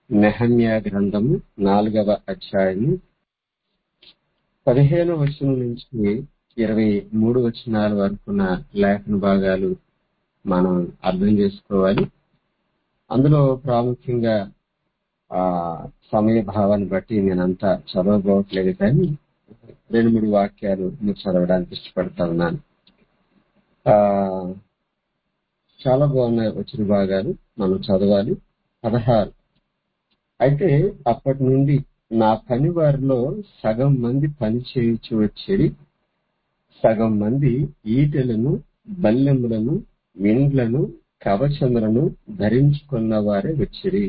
నెహమ్యా గ్రంథము నాలుగవ అధ్యాయము పదిహేను వచనం నుంచి ఇరవై మూడు వచనాల వరకున్న లేఖన భాగాలు మనం అర్థం చేసుకోవాలి అందులో ప్రాముఖ్యంగా ఆ సమయ భావాన్ని బట్టి నేనంతా చదవబోట్లేదు కానీ రెండు మూడు వాక్యాలు మీకు చదవడానికి ఇష్టపడతా ఉన్నాను ఆ చాలా బాగున్నాయి వచ్చిన భాగాలు మనం చదవాలి పదహారు అయితే అప్పటి నుండి నా పని వారిలో సగం మంది పని చేయించి వచ్చేది సగం మంది ఈటెలను బల్లెములను విండ్లను కవచములను ధరించుకున్న వారే వచ్చిరి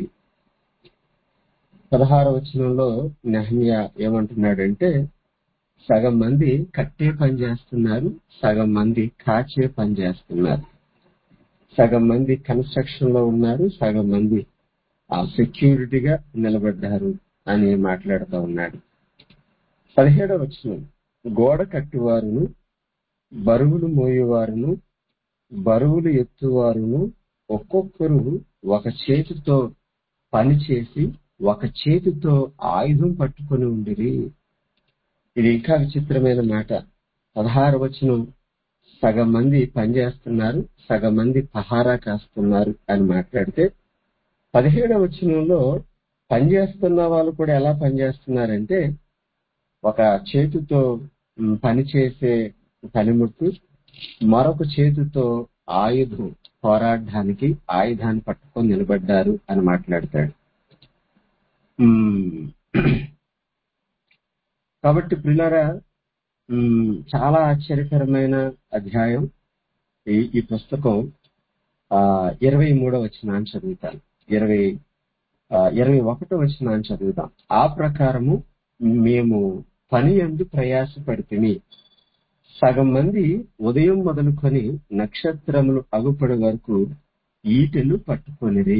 పదహార వచనంలో నెహమ్యా ఏమంటున్నాడంటే సగం మంది కట్టే పని చేస్తున్నారు సగం మంది కాచే పని చేస్తున్నారు సగం మంది కన్స్ట్రక్షన్ లో ఉన్నారు సగం మంది ఆ సెక్యూరిటీగా నిలబడ్డారు అని మాట్లాడుతూ ఉన్నాడు పదిహేడవ వచనం గోడ కట్టువారును బరువులు మోయేవారును బరువులు ఎత్తువారును ఒక్కొక్కరు ఒక చేతితో పని చేసి ఒక చేతితో ఆయుధం పట్టుకొని ఉండిరి ఇది ఇంకా విచిత్రమైన మాట పదహారు వచనం సగం మంది పనిచేస్తున్నారు సగం మంది పహారా కాస్తున్నారు అని మాట్లాడితే పదిహేడవ వచనంలో పనిచేస్తున్న వాళ్ళు కూడా ఎలా పనిచేస్తున్నారంటే ఒక చేతితో ఉమ్, పని చేసే పనిముట్టు మరొక చేతితో ఆయుధం పోరాడడానికి ఆయుధాన్ని పట్టుకొని నిలబడ్డారు అని మాట్లాడతాడు ఉమ్, కాబట్టి పిల్లరా ఉమ్, చాలా ఆశ్చర్యకరమైన అధ్యాయం ఈ ఈ పుస్తకం ఆ ఇరవై మూడో వచ్చిన చదువుతాను ఇరవై ఆ, ఇరవై ఒకటో వచ్చిన చదువుతాం ఆ ప్రకారము మేము పని ఎందు ప్రయాసపడితిమి సగం మంది ఉదయం మొదలుకొని నక్షత్రములు అగుపడి వరకు ఈటెలు పట్టుకొనిరి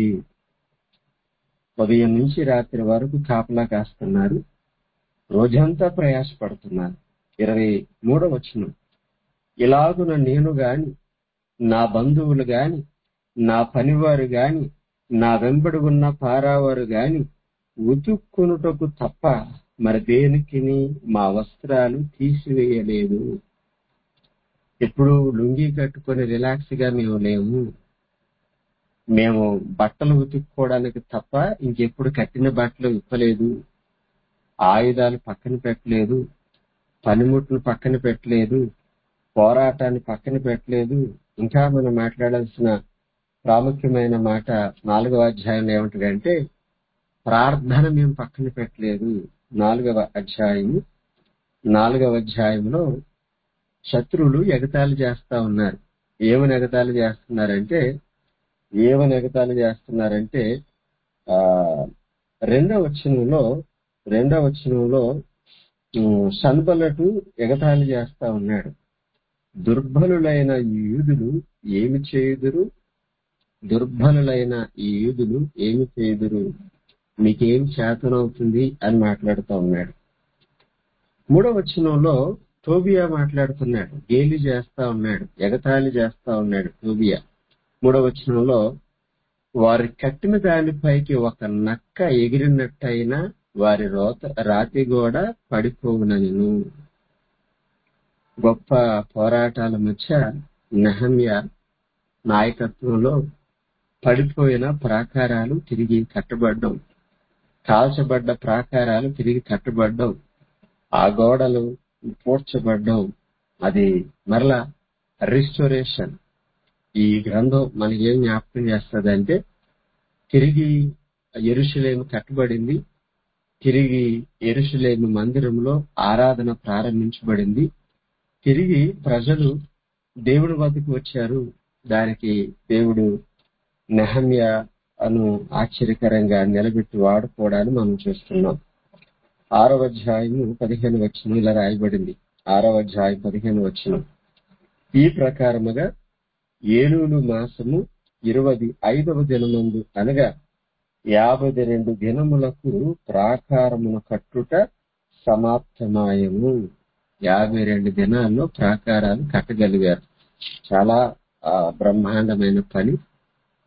ఉదయం నుంచి రాత్రి వరకు కాపలా కాస్తున్నారు రోజంతా ప్రయాసపడుతున్నారు ఇరవై మూడో వచనం ఇలాగున నేను గాని నా బంధువులు గాని నా పనివారు గాని నా వెంబడి ఉన్న పారావారు గాని ఉతుక్కునుటకు తప్ప మరి దేనికిని మా వస్త్రాలు తీసివేయలేదు ఎప్పుడు లుంగి కట్టుకొని రిలాక్స్ గా మేము లేము మేము బట్టలు ఉతుక్కోవడానికి తప్ప ఇంకెప్పుడు కట్టిన బట్టలు విప్పలేదు ఆయుధాలు పక్కన పెట్టలేదు పనిముట్లు పక్కన పెట్టలేదు పోరాటాన్ని పక్కన పెట్టలేదు ఇంకా మనం మాట్లాడాల్సిన ప్రాముఖ్యమైన మాట నాలుగవ అధ్యాయంలో ఏమంటాడంటే ప్రార్థన మేము పక్కన పెట్టలేదు నాలుగవ అధ్యాయము నాలుగవ అధ్యాయంలో శత్రువులు ఎగతాళి చేస్తా ఉన్నారు ఏమని ఎగతాళి చేస్తున్నారంటే ఏమని ఎగతాళి చేస్తున్నారంటే ఆ రెండవ వచనంలో రెండవ వచనంలో ఉమ్, సన్బలటు ఎగతాళి చేస్తా ఉన్నాడు దుర్బలులైన ఈ యూదులు ఏమి చేయుదురు దుర్బలులైన ఈ యూదులు ఏమి చేయుదురు మీకేం చేతనవుతుంది అని మాట్లాడుతూ ఉన్నాడు మూడవ వచనంలో టోబియా మాట్లాడుతున్నాడు గేలి చేస్తా ఉన్నాడు ఎగతాళి చేస్తా ఉన్నాడు టోబియా మూడవ వచనంలో వారి కట్టిన దానిపైకి ఒక నక్క ఎగిరినట్టయినా వారి రోత రాతి గోడ పడిపోవునను గొప్ప పోరాటాల మధ్య నెహమ్య నాయకత్వంలో పడిపోయిన ప్రాకారాలు తిరిగి కట్టబడ్డం కాల్చబడ్డ ప్రాకారాలు తిరిగి కట్టబడ్డం ఆ గోడలు పూడ్చబడ్డం అది మరలా రిస్టోరేషన్ ఈ గ్రంథం మనకి ఏం జ్ఞాపకం చేస్తుందంటే తిరిగి ఎరుషులేము కట్టబడింది తిరిగి ఎరుషులేము మందిరంలో ఆరాధన ప్రారంభించబడింది తిరిగి ప్రజలు దేవుడి వద్దకు వచ్చారు దానికి దేవుడు నెహమ్య అను ఆశ్చర్యకరంగా నిలబెట్టి వాడుకోవడాన్ని మనం చూస్తున్నాం ఆరవ అధ్యాయము పదిహేను వచ్చిన ఇలా రాయబడింది ఆరవ అధ్యాయం పదిహేను వచ్చిన ఈ ప్రకారముగా ఏలూలు మాసము ఇరవై ఐదవ దినమందు అనగా యాభై రెండు దినములకు ప్రాకారమును కట్టుట సమాప్తమాయము యాభై రెండు దినాల్లో ప్రాకారాలు కట్టగలిగారు చాలా ఆ, బ్రహ్మాండమైన పని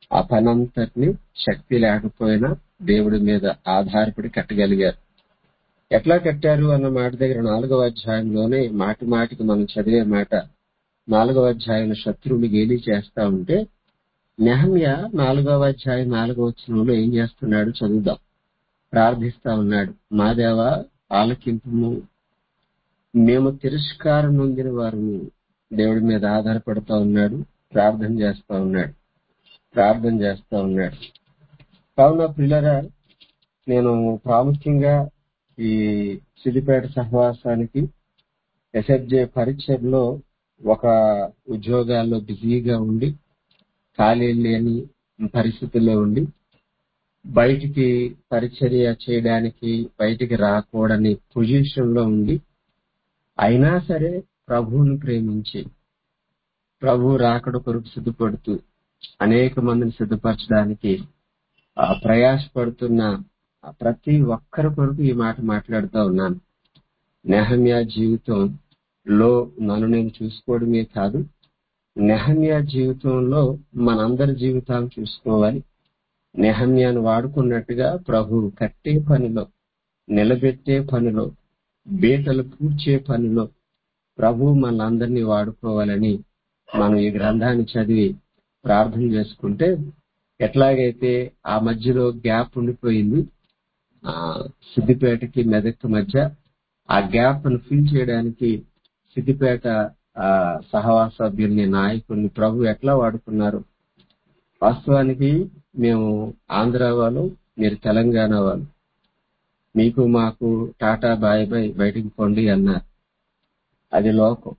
ఆ పనంతటిని శక్తి లేకపోయినా దేవుడి మీద ఆధారపడి కట్టగలిగారు ఎట్లా కట్టారు అన్న మాట దగ్గర నాలుగవ అధ్యాయంలోనే మాటి మాటికి మనం చదివే మాట నాలుగవ అధ్యాయం శత్రువులు గేలి చేస్తా ఉంటే నెహమ్య నాలుగవ అధ్యాయం నాలుగవ వచనంలో ఏం చేస్తున్నాడు చదువుదాం ప్రార్థిస్తా ఉన్నాడు మా దేవ ఆలకింపు మేము తిరస్కారం నొందిన వారిని దేవుడి మీద ఆధారపడతా ఉన్నాడు ప్రార్థన చేస్తా ఉన్నాడు ప్రార్థన చేస్తా ఉన్నాడు కావున పిల్లరా నేను ప్రాముఖ్యంగా ఈ సిద్దిపేట సహవాసానికి ఎస్ఎఫ్జే పరీక్షల్లో ఒక ఉద్యోగాల్లో బిజీగా ఉండి ఖాళీ లేని పరిస్థితుల్లో ఉండి బయటికి పరిచర్య చేయడానికి బయటికి రాకూడని పొజిషన్ లో ఉండి అయినా సరే ప్రభువుని ప్రేమించి ప్రభు రాకడ కొరకు సిద్ధపడుతూ అనేక మందిని సిద్ధపరచడానికి ఆ, ప్రయాసపడుతున్న ఆ ప్రతి ఒక్కరి కొరకు ఈ మాట మాట్లాడుతూ ఉన్నాను నెహమ్యా జీవితంలో నన్ను నేను చూసుకోవడమే కాదు నెహమ్యా జీవితంలో మనందరి జీవితాలు చూసుకోవాలి నెహమ్యాను వాడుకున్నట్టుగా ప్రభు కట్టే పనిలో నిలబెట్టే పనిలో బీటలు పూడ్చే పనిలో ప్రభు మనందరినీ వాడుకోవాలని మనం ఈ గ్రంథాన్ని చదివి ప్రార్థన చేసుకుంటే ఎట్లాగైతే ఆ మధ్యలో గ్యాప్ ఉండిపోయింది ఆ సిద్దిపేటకి మెదక్ మధ్య ఆ గ్యాప్ ను ఫిల్ చేయడానికి సిద్దిపేట ఆ సహవాస సభ్యుల్ని నాయకుల్ని ప్రభు ఎట్లా వాడుకున్నారు వాస్తవానికి మేము ఆంధ్ర వాళ్ళు మీరు తెలంగాణ వాళ్ళు మీకు మాకు టాటా బాయ్ బాయ్ బయటికి పొండి అన్నారు అది లోకం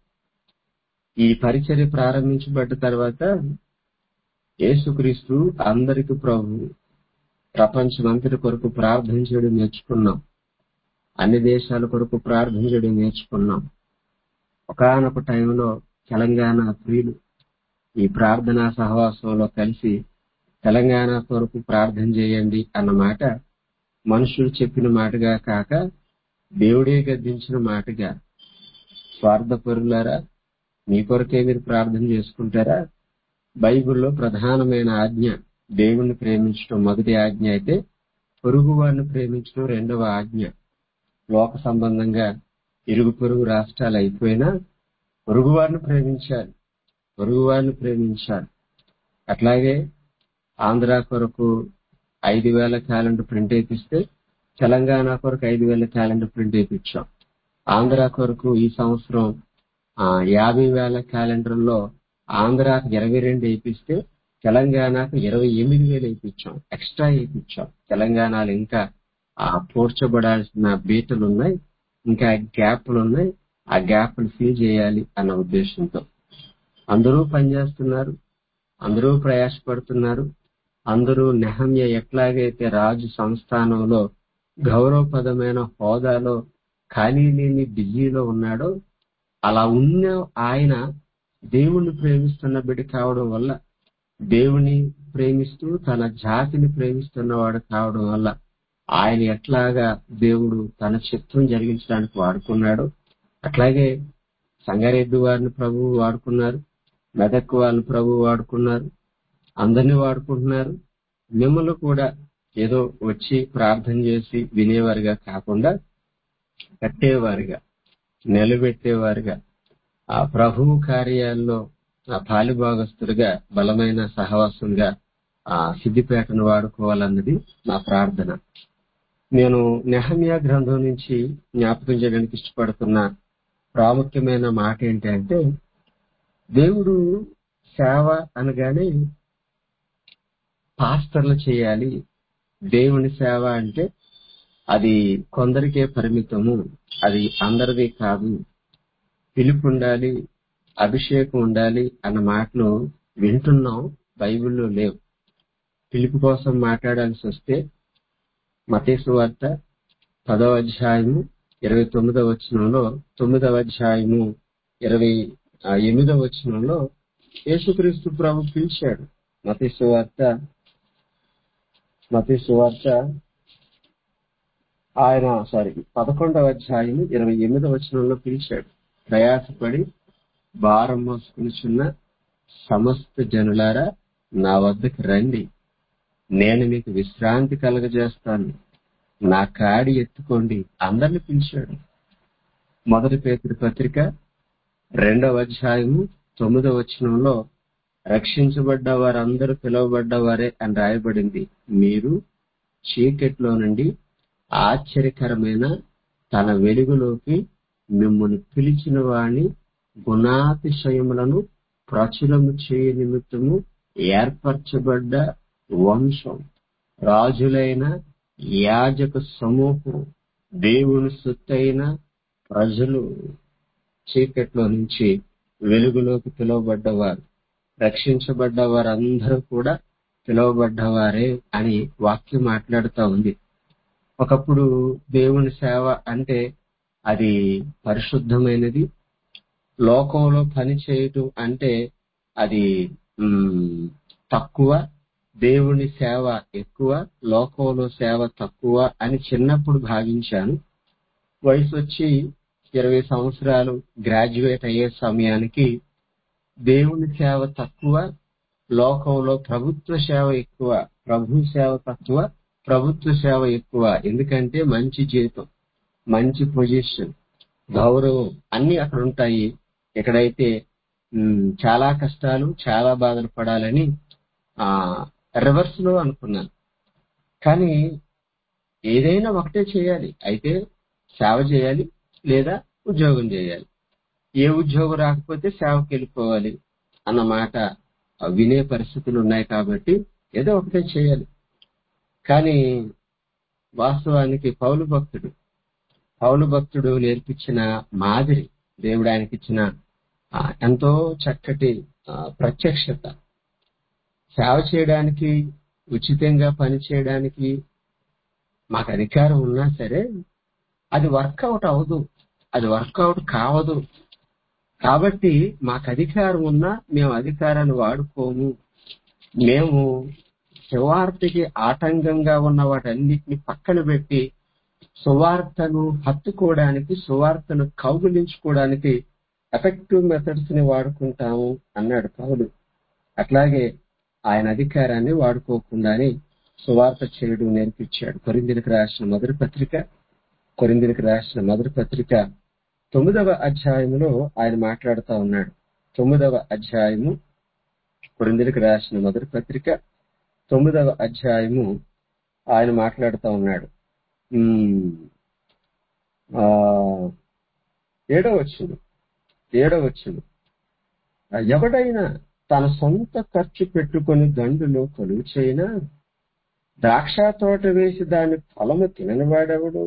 ఈ పరిచర్య ప్రారంభించబడ్డ తర్వాత యేసుక్రీస్తు అందరికి ప్రభు ప్రపంచమంతటి కొరకు ప్రార్థన చేయడం నేర్చుకున్నాం అన్ని దేశాల కొరకు ప్రార్థన చేయడం నేర్చుకున్నాం ఒకనొక టైంలో తెలంగాణ ప్రియులు ఈ ప్రార్థనా సహవాసంలో కలిసి తెలంగాణ కొరకు ప్రార్థన చేయండి అన్న మాట మనుషులు చెప్పిన మాటగా కాక దేవుడే గద్దించిన మాటగా స్వార్థపరులారా మీ కొరకే మీరు ప్రార్థన చేసుకుంటారా బైబిల్లో ప్రధానమైన ఆజ్ఞ దేవుణ్ణి ప్రేమించడం మొదటి ఆజ్ఞ అయితే పొరుగు వారిని ప్రేమించడం రెండవ ఆజ్ఞ లోక సంబంధంగా ఇరుగు పొరుగు రాష్ట్రాలు అయిపోయినా పొరుగు వారిని ప్రేమించాలి పొరుగు వారిని ప్రేమించాలి అట్లాగే ఆంధ్ర కొరకు ఐదు వేల క్యాలెండర్ ప్రింట్ వేపిస్తే తెలంగాణ కొరకు ఐదు వేల క్యాలెండర్ ప్రింట్ వేయించాం ఆంధ్ర కొరకు ఈ సంవత్సరం ఆ, యాభై వేల క్యాలెండర్లో ఆంధ్రాకు ఇరవై రెండు వేయిస్తే తెలంగాణకు ఇరవై ఎనిమిది వేలు వేయించాం ఎక్స్ట్రా వేయించాం తెలంగాణలో ఇంకా ఆ పూడ్చబడాల్సిన బీటలు ఉన్నాయి ఇంకా గ్యాప్లు ఉన్నాయి ఆ గ్యాప్లు ఫిల్ చేయాలి అన్న ఉద్దేశంతో అందరూ పనిచేస్తున్నారు అందరూ ప్రయాసపడుతున్నారు అందరూ నెహమ్య ఎట్లాగైతే రాజు సంస్థానంలో గౌరవప్రదమైన హోదాలో ఖాళీ లేని బిజీలో ఉన్నాడో అలా ఉన్న ఆయన దేవుణ్ణి ప్రేమిస్తున్న బిడ్డ కావడం వల్ల దేవుని ప్రేమిస్తూ తన జాతిని ప్రేమిస్తున్నవాడు కావడం వల్ల ఆయన ఎట్లాగా దేవుడు తన చిత్తం జరిగించడానికి వాడుకున్నాడో అట్లాగే సంగారెడ్డి వారిని ప్రభువు వాడుకున్నారు మెదక్ వారిని ప్రభువు వాడుకున్నారు అందరినీ వాడుకుంటున్నారు మిమ్మల్ని కూడా ఏదో వచ్చి ప్రార్థన చేసి వినేవారిగా కాకుండా కట్టేవారిగా నిలబెట్టేవారుగా ఆ ప్రభువు కార్యాల్లో ఆ పాలిభాగస్తులుగా బలమైన సహవాసంగా ఆ సిద్దిపేటను వాడుకోవాలన్నది నా ప్రార్థన నేను నెహమ్యా గ్రంథం నుంచి జ్ఞాపకం చేయడానికి ఇష్టపడుతున్న ప్రాముఖ్యమైన మాట ఏంటంటే దేవుడు సేవ అనగానే పాస్టర్లు చేయాలి దేవుని సేవ అంటే అది కొందరికే పరిమితము అది అందరిది కాదు పిలుపు ఉండాలి అభిషేకం ఉండాలి అన్న మాటలు వింటున్నాం బైబిల్లో లేవు పిలుపు కోసం మాట్లాడాల్సి వస్తే మతేసు వార్త పదవ అధ్యాయము ఇరవై తొమ్మిదవ వచనంలో తొమ్మిదవ అధ్యాయము ఇరవై ఆ, ఎనిమిదవ వచనంలో యేసుక్రీస్తు ప్రభు పిలిచాడు మతేసు వార్త మతేసు వార్త ఆయన సారీ పదకొండవ అధ్యాయం ఇరవై ఎనిమిదవ వచనంలో పిలిచాడు ప్రయాసపడి భారం మోసుకునిచున్న సమస్త జనులారా నా వద్దకు రండి నేను మీకు విశ్రాంతి కలగజేస్తాను నా కాడి ఎత్తుకోండి అందరిని పిలిచాడు మొదటి పేతుడి పత్రిక రెండవ అధ్యాయము తొమ్మిదవ వచనంలో రక్షించబడ్డ వారందరూ పిలువబడ్డవారే అని రాయబడింది మీరు చీకట్లో నుండి ఆశ్చర్యకరమైన తన వెలుగులోకి మిమ్మల్ని పిలిచిన వాణి గుణాతిశయములను ప్రచురము చేయ నిమిత్తము ఏర్పరచబడ్డ వంశం రాజులైన యాజక సమూహం దేవుని సొత్తైన ప్రజలు చీకట్లో నుంచి వెలుగులోకి పిలువబడ్డవారు రక్షించబడ్డ వారందరూ కూడా పిలువబడ్డవారే అని వాక్యం మాట్లాడుతూ ఉంది ఒకప్పుడు దేవుని సేవ అంటే అది పరిశుద్ధమైనది లోకంలో పని చేయటం అంటే అది మ్, తక్కువ దేవుని సేవ ఎక్కువ లోకంలో సేవ తక్కువ అని చిన్నప్పుడు భావించాను వయసు వచ్చి ఇరవై సంవత్సరాలు గ్రాడ్యుయేట్ అయ్యే సమయానికి దేవుని సేవ తక్కువ లోకంలో ప్రభుత్వ సేవ ఎక్కువ ప్రభు సేవ తక్కువ ప్రభుత్వ సేవ ఎక్కువ ఎందుకంటే మంచి జీతం మంచి పొజిషన్ గౌరవం అన్ని అక్కడ ఉంటాయి ఇక్కడైతే మ్, చాలా కష్టాలు చాలా బాధలు పడాలని ఆ రివర్స్ లో అనుకున్నాను కానీ ఏదైనా ఒకటే చేయాలి అయితే సేవ చేయాలి లేదా ఉద్యోగం చేయాలి ఏ ఉద్యోగం రాకపోతే సేవకి వెళ్ళిపోవాలి అన్న మాట వినే పరిస్థితులు ఉన్నాయి కాబట్టి ఏదో ఒకటే చేయాలి కానీ వాస్తవానికి పౌలు భక్తుడు పౌలు భక్తుడు నేర్పించిన మాదిరి దేవుడు ఆయనకి ఇచ్చిన ఆ, ఎంతో చక్కటి ఆ, ప్రత్యక్షత సేవ చేయడానికి ఉచితంగా పని చేయడానికి మాకు అధికారం ఉన్నా సరే అది వర్కౌట్ అవ్వదు అది వర్కౌట్ కావదు కాబట్టి మాకు అధికారం ఉన్నా మేము అధికారాన్ని వాడుకోము మేము సువార్తకి ఆటంకంగా ఉన్న వాటన్నిటిని పక్కన పెట్టి సువార్తను హత్తుకోవడానికి సువార్తను కౌగులించుకోవడానికి ఎఫెక్టివ్ మెథడ్స్ ని వాడుకుంటాము అన్నాడు పౌలు అట్లాగే ఆయన అధికారాన్ని వాడుకోకుండానే సువార్త చేయడం నేర్పించాడు కొరిందిలకు రాసిన మొదటి పత్రిక కొరిందిలకు రాసిన మొదటి పత్రిక తొమ్మిదవ అధ్యాయములో ఆయన మాట్లాడుతూ ఉన్నాడు తొమ్మిదవ అధ్యాయము కొరిందిలకు రాసిన మొదటి పత్రిక తొమ్మిదవ అధ్యాయము ఆయన మాట్లాడుతూ ఉన్నాడు ఉమ్, ఆ, ఏడవ వచ్చును ఏడవ వచ్చును ఎవడైనా తన సొంత ఖర్చు పెట్టుకొని దండులో కొలువు చేయనా ద్రాక్ష తోట వేసి దాని ఫలము తినని వాడెవడు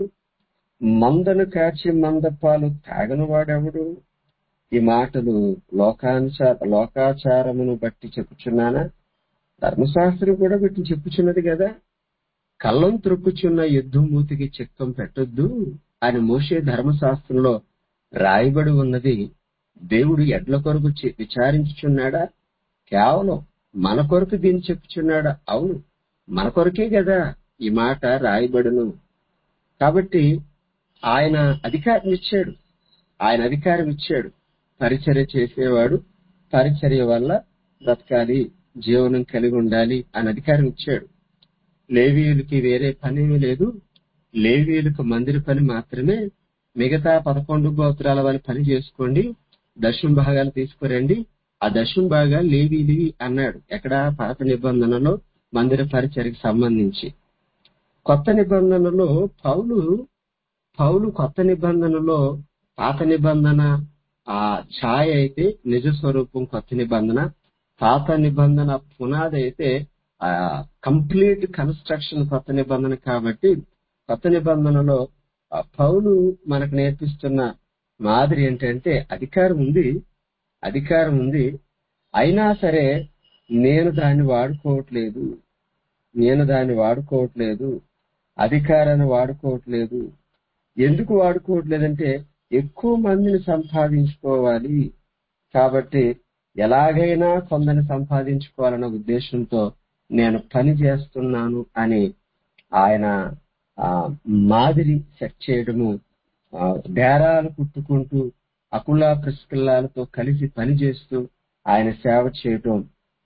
మందను కాచి మంద పాలు తాగని వాడెవడు ఈ మాటలు లోకానుసార లోకాచారమును బట్టి చెప్పుచున్నానా ధర్మశాస్త్రం కూడా పెట్టి చెప్పుచున్నది కదా కళ్ళం త్రొక్కుచున్న యుద్ధ మూతికి చిక్కం పెట్టొద్దు అని మోసే ధర్మశాస్త్రంలో రాయబడి ఉన్నది దేవుడు ఎడ్ల కొరకు చి- విచారించుచున్నాడా కేవలం మన కొరకు దీన్ని చెప్పుచున్నాడా అవును మన కొరకే కదా ఈ మాట రాయబడును కాబట్టి ఆయన అధికారం ఇచ్చాడు ఆయన అధికారం ఇచ్చాడు పరిచర్య చేసేవాడు పరిచర్య వల్ల బ్రతకాలి జీవనం కలిగి ఉండాలి అని అధికారం ఇచ్చాడు లేవీయులకి వేరే పనేమీ లేదు లేవీయులకు మందిర పని మాత్రమే మిగతా పదకొండు గోత్రాల వారి పని చేసుకోండి దశం భాగాలు తీసుకురండి ఆ దశం భాగాలు లేవీలివి అన్నాడు ఎక్కడ పాత నిబంధనలో మందిర పరిచర్యకి సంబంధించి కొత్త నిబంధనలో పౌలు పౌలు కొత్త నిబంధనలో పాత నిబంధన ఆ ఛాయ అయితే నిజ స్వరూపం కొత్త నిబంధన పాత నిబంధన పునాది అయితే ఆ కంప్లీట్ కన్స్ట్రక్షన్ కొత్త నిబంధన కాబట్టి కొత్త నిబంధనలో ఆ పౌలు మనకు నేర్పిస్తున్న మాదిరి ఏంటంటే అధికారం ఉంది అధికారం ఉంది అయినా సరే నేను దాన్ని వాడుకోవట్లేదు నేను దాన్ని వాడుకోవట్లేదు అధికారాన్ని వాడుకోవట్లేదు ఎందుకు వాడుకోవట్లేదంటే ఎక్కువ మందిని సంపాదించుకోవాలి కాబట్టి ఎలాగైనా కొందరిని సంపాదించుకోవాలన్న ఉద్దేశంతో నేను పని చేస్తున్నాను అని ఆయన ఆ, మాదిరి సెట్ చేయడము ఆ, బేరాలు కుట్టుకుంటూ అకులా ప్రిస్కిల్లాలతో కలిసి పనిచేస్తూ ఆయన సేవ చేయటం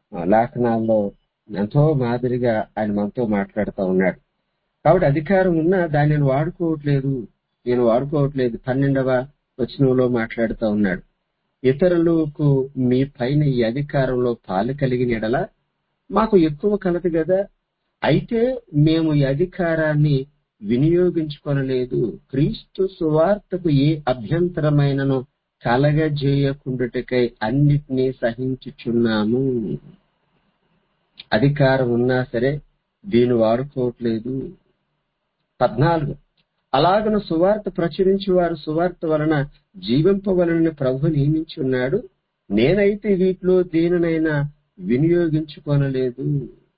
ఆ, లేఖనాల్లో ఎంతో మాదిరిగా ఆయన మనతో మాట్లాడుతూ ఉన్నాడు కాబట్టి అధికారం ఉన్నా దాన్ని నేను వాడుకోవట్లేదు నేను వాడుకోవట్లేదు పన్నెండవ వచనంలో మాట్లాడుతూ ఉన్నాడు ఇతరులకు మీ పైన ఈ అధికారంలో పాలు కలిగిన ఎడల మాకు ఎక్కువ కలదు కదా అయితే మేము ఈ అధికారాన్ని వినియోగించుకొనలేదు క్రీస్తు సువార్తకు ఏ అభ్యంతరమైనను కలగజేయకుండుటకై అన్నిటినీ సహించుచున్నాము అధికారం ఉన్నా సరే దీన్ని వాడుకోవట్లేదు పద్నాలుగు అలాగన సువార్త ప్రచురించి వారు సువార్త వలన జీవింపవలనని ప్రభు నియమించున్నాడు నేనైతే వీటిలో దేనినైనా వినియోగించుకోనలేదు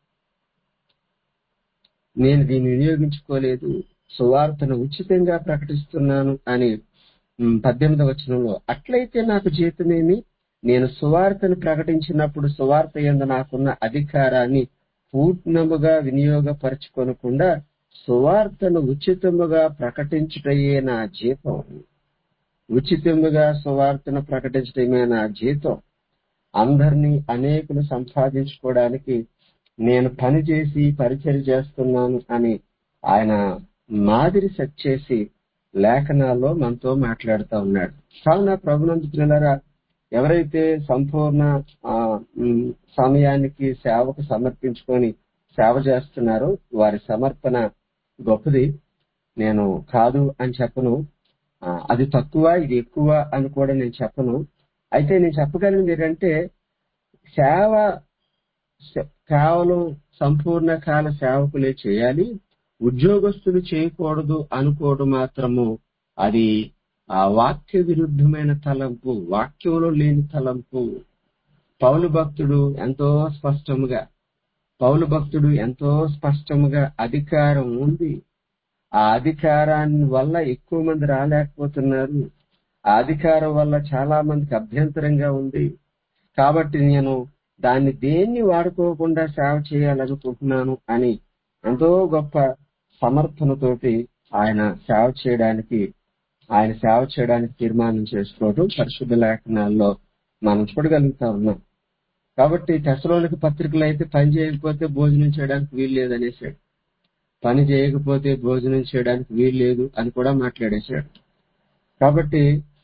నేను దీన్ని వినియోగించుకోలేదు సువార్తను ఉచితంగా ప్రకటిస్తున్నాను అని ఉమ్, పద్దెనిమిదవ వచనంలో అట్లయితే నాకు జీతమేమి నేను సువార్తను ప్రకటించినప్పుడు సువార్త యందు నాకున్న అధికారాన్ని పూర్ణముగా వినియోగపరచుకొనకుండా సువార్తను ఉచితముగా ప్రకటించుటయే నా జీతం ఉచితముగా సువార్తను ప్రకటించడమే నా జీతం అందరినీ అనేకులు సంపాదించుకోవడానికి నేను పని చేసి పరిచయం చేస్తున్నాను అని ఆయన మాదిరి సెట్ చేసి లేఖనాల్లో మనతో మాట్లాడుతూ ఉన్నాడు కావున ప్రభునందు పిల్లరా ఎవరైతే సంపూర్ణ ఆ, ఉమ్, సమయానికి సేవకు సమర్పించుకొని సేవ చేస్తున్నారో వారి సమర్పణ గొప్పది నేను కాదు అని చెప్పను ఆ, అది తక్కువ ఇది ఎక్కువ అని కూడా నేను చెప్పను అయితే నేను చెప్పగలిగింది ఏంటంటే సేవ సే- కేవలం సంపూర్ణ కాల సేవకులే చేయాలి ఉద్యోగస్తులు చేయకూడదు అనుకోవడం మాత్రము అది ఆ వాక్య విరుద్ధమైన తలంపు వాక్యంలో లేని తలంపు పౌలు భక్తుడు ఎంతో స్పష్టముగా పౌలు భక్తుడు ఎంతో స్పష్టముగా అధికారం ఉంది ఆ అధికారాన్ని వల్ల ఎక్కువ మంది రాలేకపోతున్నారు ఆ అధికారం వల్ల చాలా మందికి అభ్యంతరంగా ఉంది కాబట్టి నేను దాన్ని దేన్ని వాడుకోకుండా సేవ చేయాలనుకుంటున్నాను అని ఎంతో గొప్ప సమర్థనతోటి ఆయన సేవ చేయడానికి ఆయన సేవ చేయడానికి తీర్మానం చేసుకోవడం పరిశుద్ధ లేఖనాల్లో మనం చూడగలుగుతా ఉన్నాం కాబట్టి తెసలోనికి పత్రికలు అయితే పని చేయకపోతే భోజనం చేయడానికి వీలు లేదనేసాడు పని చేయకపోతే భోజనం చేయడానికి వీలు లేదు అని కూడా మాట్లాడేశాడు కాబట్టి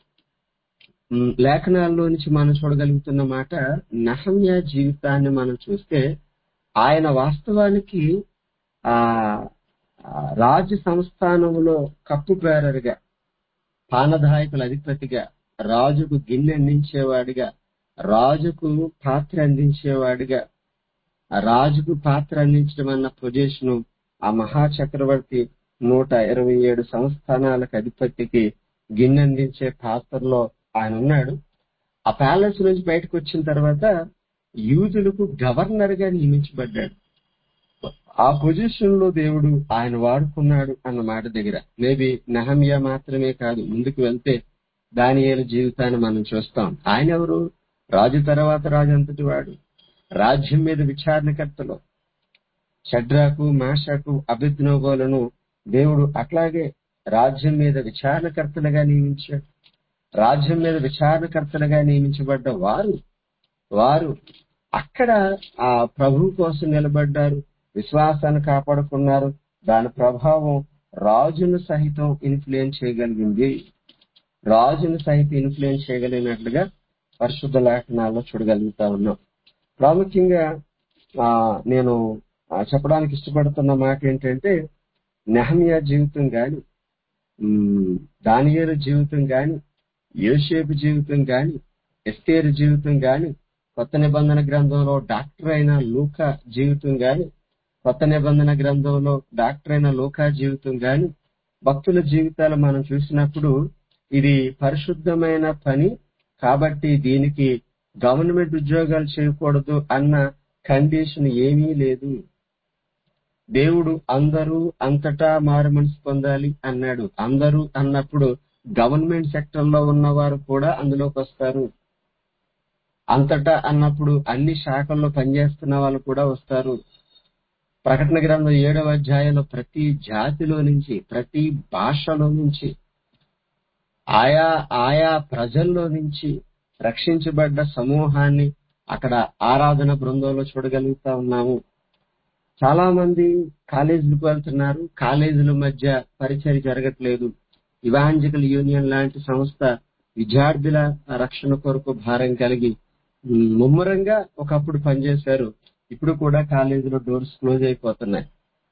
ఉమ్, లేఖనాల్లో నుంచి మనం చూడగలుగుతున్న మాట నహమ్య జీవితాన్ని మనం చూస్తే ఆయన వాస్తవానికి ఆ ఆ, రాజు సంస్థానంలో కప్పు బేరరుగా పానదాయకుల అధిపతిగా రాజుకు గిన్నె అందించేవాడిగా రాజుకు పాత్ర అందించేవాడిగా ఆ రాజుకు పాత్ర అందించడం అన్న పొజిషన్ ఆ మహా చక్రవర్తి నూట ఇరవై ఏడు సంస్థానాలకు అధిపతికి గిన్నె అందించే పాత్రలో ఆయన ఉన్నాడు ఆ ప్యాలెస్ నుంచి బయటకు వచ్చిన తర్వాత యూదులకు గవర్నర్ గా నియమించబడ్డాడు ఆ పొజిషన్ లో దేవుడు ఆయన వాడుకున్నాడు అన్న మాట దగ్గర మేబీ నెహమియా మాత్రమే కాదు ముందుకు వెళ్తే దానియేలు జీవితాన్ని మనం చూస్తాం ఆయన ఎవరు రాజు తర్వాత రాజు అంతటి వాడు రాజ్యం మీద విచారణకర్తలు షడ్రాకు మాషకు అభిజ్ఞోగోలను దేవుడు అట్లాగే రాజ్యం మీద విచారణకర్తలుగా నియమించాడు రాజ్యం మీద విచారణకర్తలుగా నియమించబడ్డ వారు వారు అక్కడ ఆ ప్రభు కోసం నిలబడ్డారు విశ్వాసాన్ని కాపాడుకున్నారు దాని ప్రభావం రాజును సహితం ఇన్ఫ్లుయెన్స్ చేయగలిగింది రాజును సహితం ఇన్ఫ్లుయెన్స్ చేయగలిగినట్లుగా పరిశుద్ధ లేఖనాల్లో చూడగలుగుతా ఉన్నాం ప్రాముఖ్యంగా ఆ నేను ఆ, చెప్పడానికి ఇష్టపడుతున్న మాట ఏంటంటే నెహమియా జీవితం గాని ఉమ్, దానియేలు జీవితం గాని యోసేపు జీవితం గాని ఎస్తేరు జీవితం గాని కొత్త నిబంధన గ్రంథంలో డాక్టర్ అయిన లూకా జీవితం గాని కొత్త నిబంధన గ్రంథంలో డాక్టర్ అయిన లూకా జీవితం గాని భక్తుల జీవితాలు మనం చూసినప్పుడు ఇది పరిశుద్ధమైన పని కాబట్టి దీనికి గవర్నమెంట్ ఉద్యోగాలు చేయకూడదు అన్న కండిషన్ ఏమీ లేదు దేవుడు అందరూ అంతటా మారు మనసు పొందాలి అన్నాడు అందరూ అన్నప్పుడు గవర్నమెంట్ సెక్టర్ లో ఉన్నవారు కూడా అందులోకి వస్తారు అంతటా అన్నప్పుడు అన్ని శాఖల్లో పనిచేస్తున్న వాళ్ళు కూడా వస్తారు ప్రకటన గ్రంథం ఏడవ అధ్యాయంలో ప్రతి జాతిలో నుంచి ప్రతి భాషలో నుంచి ఆయా ఆయా ప్రజల్లో నుంచి రక్షించబడ్డ సమూహాన్ని అక్కడ ఆరాధన బృందంలో చూడగలుగుతా ఉన్నాము చాలా మంది కాలేజీలకు వెళ్తున్నారు కాలేజీల మధ్య పరిచయం జరగట్లేదు ఇవాంజలికల్ యూనియన్ లాంటి సంస్థ విద్యార్థుల రక్షణ కొరకు భారం కలిగి ఉమ్, ముమ్మరంగా ఒకప్పుడు పనిచేశారు ఇప్పుడు కూడా కాలేజీలో డోర్స్ క్లోజ్ అయిపోతున్నాయి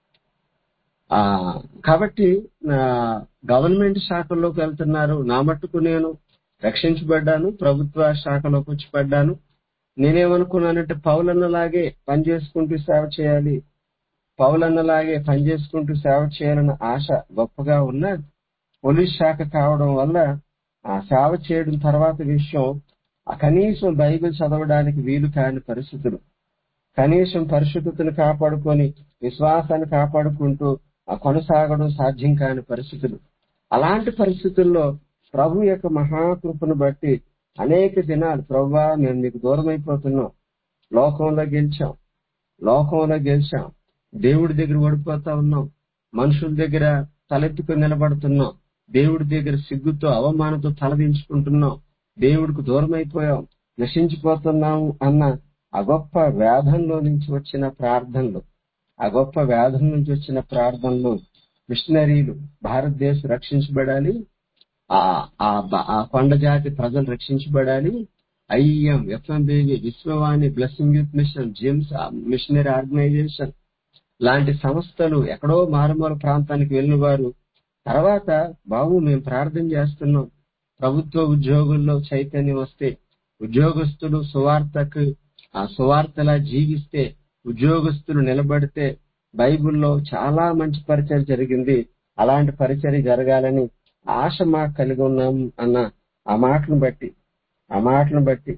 ఆ కాబట్టి ఆ, గవర్నమెంట్ శాఖల్లోకి వెళ్తున్నారు నా మట్టుకు నేను రక్షించబడ్డాను ప్రభుత్వ శాఖలోకి వచ్చి పడ్డాను నేనేమనుకున్నానంటే పౌలన్నలాగే పని చేసుకుంటూ సేవ చేయాలి పౌలన్నలాగే పని చేసుకుంటూ సేవ చేయాలన్న ఆశ గొప్పగా ఉన్న పోలీస్ శాఖ కావడం వల్ల ఆ సేవ చేయడం తర్వాత విషయం ఆ కనీసం బైబిల్ చదవడానికి వీలు కాని పరిస్థితులు కనీసం పరిశుద్ధతను కాపాడుకొని విశ్వాసాన్ని కాపాడుకుంటూ ఆ కొనసాగడం సాధ్యం కాని పరిస్థితులు అలాంటి పరిస్థితుల్లో ప్రభు యొక్క మహాకృపను బట్టి అనేక దినాలు ప్రభువా మేము నీకు దూరం అయిపోతున్నాం లోకంలో గెలిచాం లోకంలో గెలిచాం దేవుడి దగ్గర ఓడిపోతా ఉన్నాం మనుషుల దగ్గర తలెత్తుకుని నిలబడుతున్నాం దేవుడి దగ్గర సిగ్గుతో అవమానంతో తలదించుకుంటున్నాం దేవుడికి దూరం అయిపోయాం నశించిపోతున్నాము అన్న ఆ గొప్ప వేదంలో నుంచి వచ్చిన ప్రార్థనలు ఆ గొప్ప వేదం నుంచి వచ్చిన ప్రార్థనలు మిషనరీలు భారతదేశం రక్షించబడాలి ఆ ఆ బ- ఆ కొండ జాతి ప్రజలు రక్షించబడాలి IM FMBV Vishwavani blessing youth mission GEMS missionary organisation లాంటి సంస్థలు ఎక్కడో మారుమూల ప్రాంతానికి వెళ్ళిన వారు తర్వాత బాబు మేము ప్రార్థన చేస్తున్నాం ప్రభుత్వ ఉద్యోగుల్లో చైతన్యం వస్తే ఉద్యోగస్తులు సువార్తకు ఆ సువార్తలా జీవిస్తే ఉద్యోగస్తులు నిలబడితే బైబిల్లో చాలా మంచి పరిచయం జరిగింది అలాంటి పరిచయం జరగాలని ఆశ మాకు కలిగి ఉన్నాం అన్న ఆ మాటను బట్టి ఆ మాటను బట్టి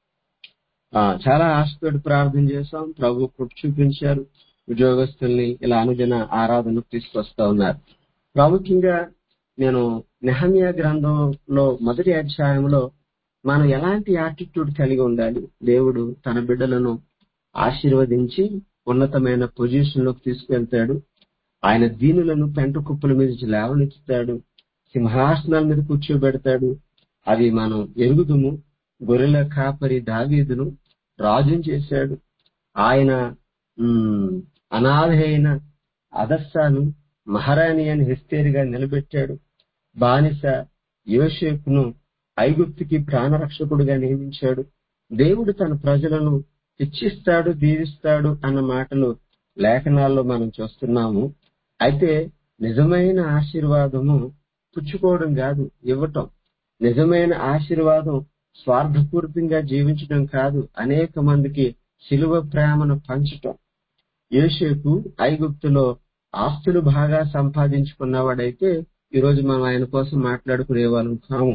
ఆ చాలా ఆశతోటి ప్రార్థన చేశాం ప్రభు కృప చూపించారు ఉద్యోగస్తుల్ని ఇలా అనుదిన ఆరాధనకు తీసుకొస్తా ఉన్నారు ప్రాముఖ్యంగా నేను నెహమియా గ్రంథంలో మొదటి అధ్యాయంలో మనం ఎలాంటి యాటిట్యూడ్ కలిగి ఉండాలి దేవుడు తన బిడ్డలను ఆశీర్వదించి ఉన్నతమైన పొజిషన్ లోకి తీసుకెళ్తాడు ఆయన దీనులను పెంట కుప్పల మీద నుంచి లేవనెత్తుతాడు సింహాసనాల మీద కూర్చోబెడతాడు అవి మనం ఎరుగుదుము గొర్రెల కాపరి దావీదును రాజుని చేశాడు ఆయన ఉమ్, అనాథ అయిన అదస్సాను మహారాణి అని హిస్తేరిగా నిలబెట్టాడు బానిస యోషేపును ఐగుప్తుకి ప్రాణరక్షకుడిగా నియమించాడు దేవుడు తన ప్రజలను హెచ్చిస్తాడు దీవిస్తాడు అన్న మాటలు లేఖనాల్లో మనం చూస్తున్నాము అయితే నిజమైన ఆశీర్వాదము పుచ్చుకోవడం కాదు ఇవ్వటం నిజమైన ఆశీర్వాదం స్వార్థపూరితంగా జీవించడం కాదు అనేక మందికి శిలువ ప్రేమను పంచటం యోసేపు ఐగుప్తులో ఆస్తులు బాగా సంపాదించుకున్నవాడైతే ఈ రోజు మనం ఆయన కోసం మాట్లాడుకునే వాళ్ళం కాము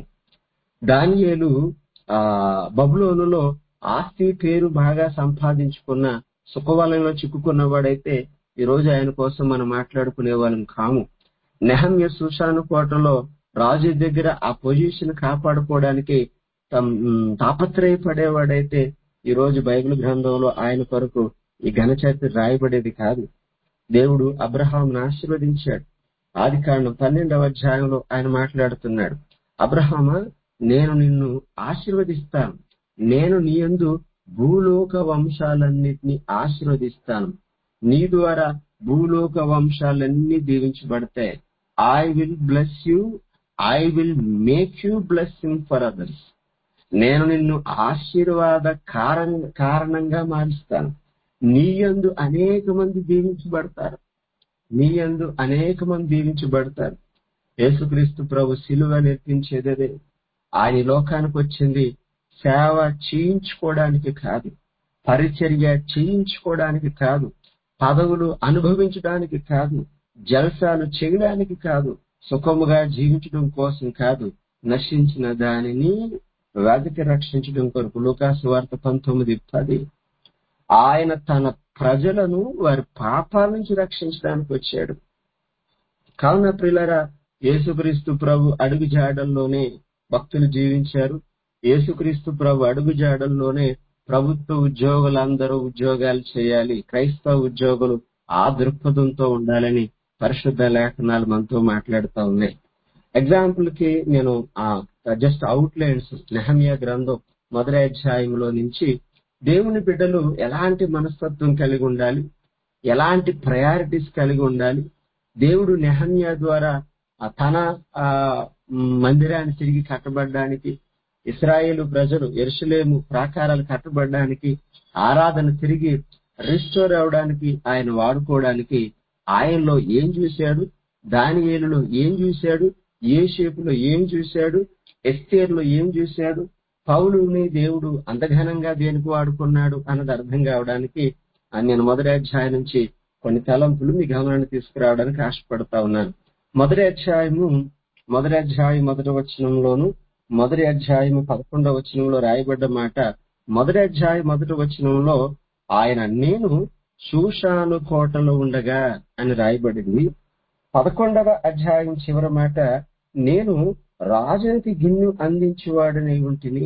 దానియేలు ఆ బబులోనులో ఆస్తి పేరు బాగా సంపాదించుకున్న సుఖవలయంలో చిక్కుకున్నవాడైతే ఈ రోజు ఆయన కోసం మనం మాట్లాడుకునే వాళ్ళం కాము నెహమ్య సుషాను కోటలో రాజు దగ్గర ఆ పొజిషన్ కాపాడుకోవడానికి తమ్- ఉమ్, తాపత్రయపడేవాడైతే ఈ రోజు బైబిల్ గ్రంథంలో ఆయన కొరకు ఈ ఘనచరిత్ర రాయబడేది కాదు దేవుడు అబ్రహాంను ఆశీర్వదించాడు ఆది కాండం పన్నెండవ అధ్యాయంలో ఆయన మాట్లాడుతున్నాడు అబ్రహామా నేను నిన్ను ఆశీర్వదిస్తాను నేను నీ యందు భూలోక వంశాలన్నిటినీ ఆశీర్వదిస్తాను నీ ద్వారా భూలోక వంశాలన్నీ దీవించబడతాయి I will bless you I will make you blessing for others నేను నిన్ను ఆశీర్వాద కారణ కారణంగా మారుస్తాను నీ యందు అనేక మంది దీవించబడతారు నీ యందు అనేక మంది దీవించబడతారు యేసుక్రీస్తు ప్రభు సిలువ నేర్పించేదే ఆయన ఈ లోకానికి వచ్చింది సేవ చేయించుకోవడానికి కాదు పరిచర్య చేయించుకోవడానికి కాదు పదవులు అనుభవించడానికి కాదు జలసాలు చేయడానికి కాదు సుఖముగా జీవించడం కోసం కాదు నశించిన దానిని వెదకి రక్షించడం కొరకు లూకాసు వార్త పంతొమ్మిది పది ఆయన తన ప్రజలను వారి పాపాల నుంచి రక్షించడానికి వచ్చాడు కావున ప్రిలరా యేసుక్రీస్తు ప్రభు అడుగు జాడల్లోనే భక్తులు జీవించారు యేసుక్రీస్తు ప్రభు అడుగు జాడల్లోనే ప్రభుత్వ ఉద్యోగులందరూ ఉద్యోగాలు చేయాలి క్రైస్తవ ఉద్యోగులు ఆ దృక్పథంతో ఉండాలని పరిశుద్ధ లేఖనాలు మనతో మాట్లాడుతూ ఉన్నాయి ఎగ్జాంపుల్ కి నేను జస్ట్ అవుట్ లైన్స్ నెహమియా గ్రంథం మొదటి అధ్యాయంలో నుంచి దేవుని బిడ్డలు ఎలాంటి మనస్తత్వం కలిగి ఉండాలి ఎలాంటి ప్రయారిటీస్ కలిగి ఉండాలి దేవుడు నెహన్యా ద్వారా ఆ తన ఆ మందిరాన్ని తిరిగి కట్టబడడానికి ఇస్రాయేలు ప్రజలు ఎరుసలేము ప్రాకారాలు కట్టబడడానికి ఆరాధన తిరిగి రిస్టోర్ అవడానికి ఆయన వాడుకోవడానికి ఆయనలో ఏం చూశాడు దానియేలులో ఏం చూశాడు ఏ షేపులో ఏం చూశాడు ఎస్తేర్లో ఏం చూశాడు పౌలుని దేవుడు అంతఘనంగా దేనికి వాడుకున్నాడు అన్నది అర్థం కావడానికి ఆ నేను మొదటి అధ్యాయం నుంచి కొన్ని తలంపులు మీ గమనాన్ని తీసుకురావడానికి ఆశపడతా ఉన్నాను మొదటి అధ్యాయము మొదటి అధ్యాయం మొదటి వచనంలోను మొదటి అధ్యాయం పదకొండవ వచనంలో రాయబడ్డ మాట మొదటి అధ్యాయం మొదటి వచనంలో ఆయన నేను శూషాను కోటలో ఉండగా అని రాయబడింది పదకొండవ అధ్యాయం చివరి మాట నేను రాజునికి గిన్నె అందించేవాడని ఉంటిని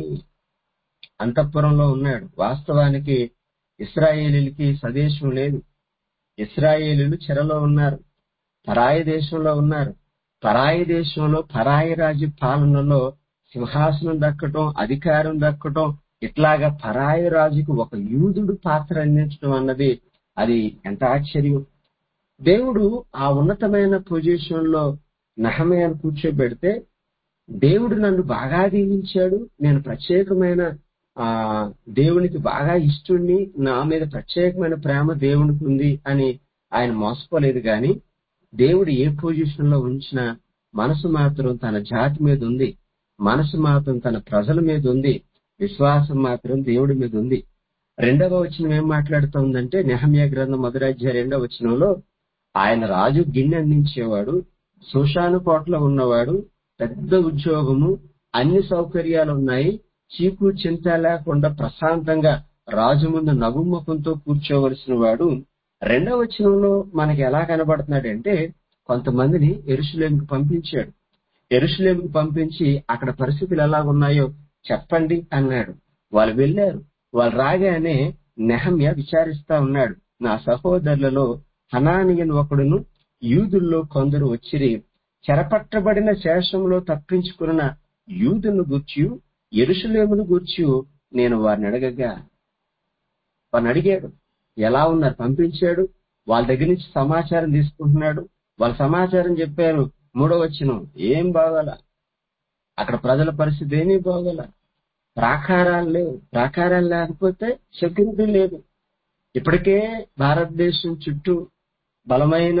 అంతఃపురంలో ఉన్నాడు వాస్తవానికి ఇస్రాయేలీలకి స్వదేశం లేదు ఇస్రాయేలీలు చెరలో ఉన్నారు పరాయి దేశంలో ఉన్నారు పరాయి దేశంలో పరాయి రాజు పాలనలో సింహాసనం దక్కటం అధికారం దక్కటం ఇట్లాగా పరాయి రాజుకు ఒక యూదుడు పాత్ర అందించడం అన్నది అది ఎంత ఆశ్చర్యం దేవుడు ఆ ఉన్నతమైన పొజిషన్ లో నహమయాన్ని కూర్చోబెడితే దేవుడు నన్ను బాగా దీవించాడు నేను ప్రత్యేకమైన ఆ దేవునికి బాగా ఇష్టుణ్ణి నా మీద ప్రత్యేకమైన ప్రేమ దేవునికి ఉంది అని ఆయన మోసపోలేదు గాని దేవుడు ఏ పొజిషన్ లో ఉంచినా మనసు మాత్రం తన జాతి మీద ఉంది మనసు మాత్రం తన ప్రజల మీద ఉంది విశ్వాసం మాత్రం దేవుడి మీద ఉంది రెండవ వచనం ఏం మాట్లాడుతూ ఉందంటే నెహమ్యా గ్రంథం మొదటి రెండవ వచనంలో ఆయన రాజు గిన్నె అందించేవాడు సుషాను కోటలో ఉన్నవాడు పెద్ద ఉద్యోగము అన్ని సౌకర్యాలు ఉన్నాయి చీకు చింత లేకుండా ప్రశాంతంగా రాజు ముందు నగుముఖంతో కూర్చోవలసిన వాడు రెండవ వచనంలో మనకి ఎలా కనబడుతున్నాడంటే కొంతమందిని ఎరుసలేంకి పంపించాడు ఎరుసలేంకి పంపించి అక్కడ పరిస్థితులు ఎలా ఉన్నాయో చెప్పండి అన్నాడు వాళ్ళు వెళ్ళారు వాళ్ళు రాగానే నెహమ్య విచారిస్తా ఉన్నాడు నా సహోదరులలో హనానియన్ ఒకడును యూదుల్లో కొందరు వచ్చిరి చెరపట్టబడిన శేషంలో తప్పించుకున్న యూదును గూర్చి ఎరుసలేమును గూర్చి నేను వారిని అడగగా వారిని అడిగాడు ఎలా ఉన్నారు పంపించాడు వాళ్ళ దగ్గర నుంచి సమాచారం తీసుకుంటున్నాడు వాళ్ళ సమాచారం చెప్పారు మూడో వచ్చిన ఏం బాగోల అక్కడ ప్రజల పరిస్థితి ఏమీ బాగోల ప్రాకారాలు లేవు ప్రాకారాలు లేకపోతే సెక్యూరిటీ లేదు ఇప్పటికే భారతదేశం చుట్టూ బలమైన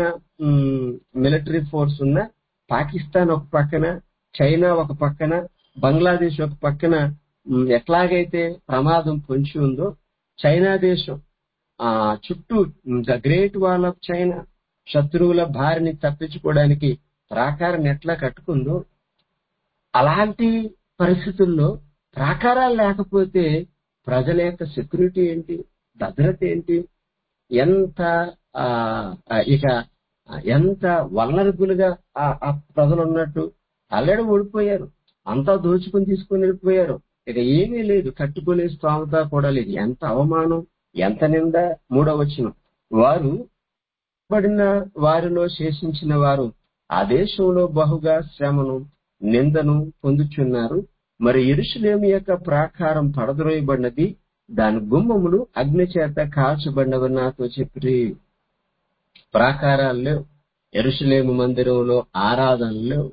మిలిటరీ ఫోర్స్ ఉన్న పాకిస్తాన్ ఒక పక్కన చైనా ఒక పక్కన బంగ్లాదేశ్ ఒక పక్కన ఉమ్, ఎట్లాగైతే ప్రమాదం పొంచి ఉందో చైనా దేశం ఆ చుట్టూ the great wall of China శత్రువుల బారిని తప్పించుకోవడానికి ప్రాకారం ఎట్లా కట్టుకుందో అలాంటి పరిస్థితుల్లో ప్రాకారాలు లేకపోతే ప్రజల యొక్క సెక్యూరిటీ ఏంటి భద్రత ఏంటి ఎంత ఆ, ఆ, ఇక ఎంత వల్నరబుల్ గా ఆ ఆ ప్రజలు ఉన్నట్టు అల్లడి ఓడిపోయారు అంతా దోచుకుని తీసుకుని వెళ్ళిపోయారు ఇక ఏమీ లేదు కట్టుకునే స్తోమత కూడా లేదు ఎంత అవమానం ఎంత నింద మూడవ వచనం వారు పడిన వారిలో శేషించిన వారు ఆ దేశంలో బహుగా శ్రమను నిందను పొందుచున్నారు మరి ఎరుషులేము యొక్క ప్రాకారం పడద్రోయబడినది దాని గుమ్మములు అగ్ని చేత కాల్చబడినవి నాతో చెప్పి ప్రాకారాలు లేవు ఎరుషులేము మందిరంలో ఆరాధన లేవు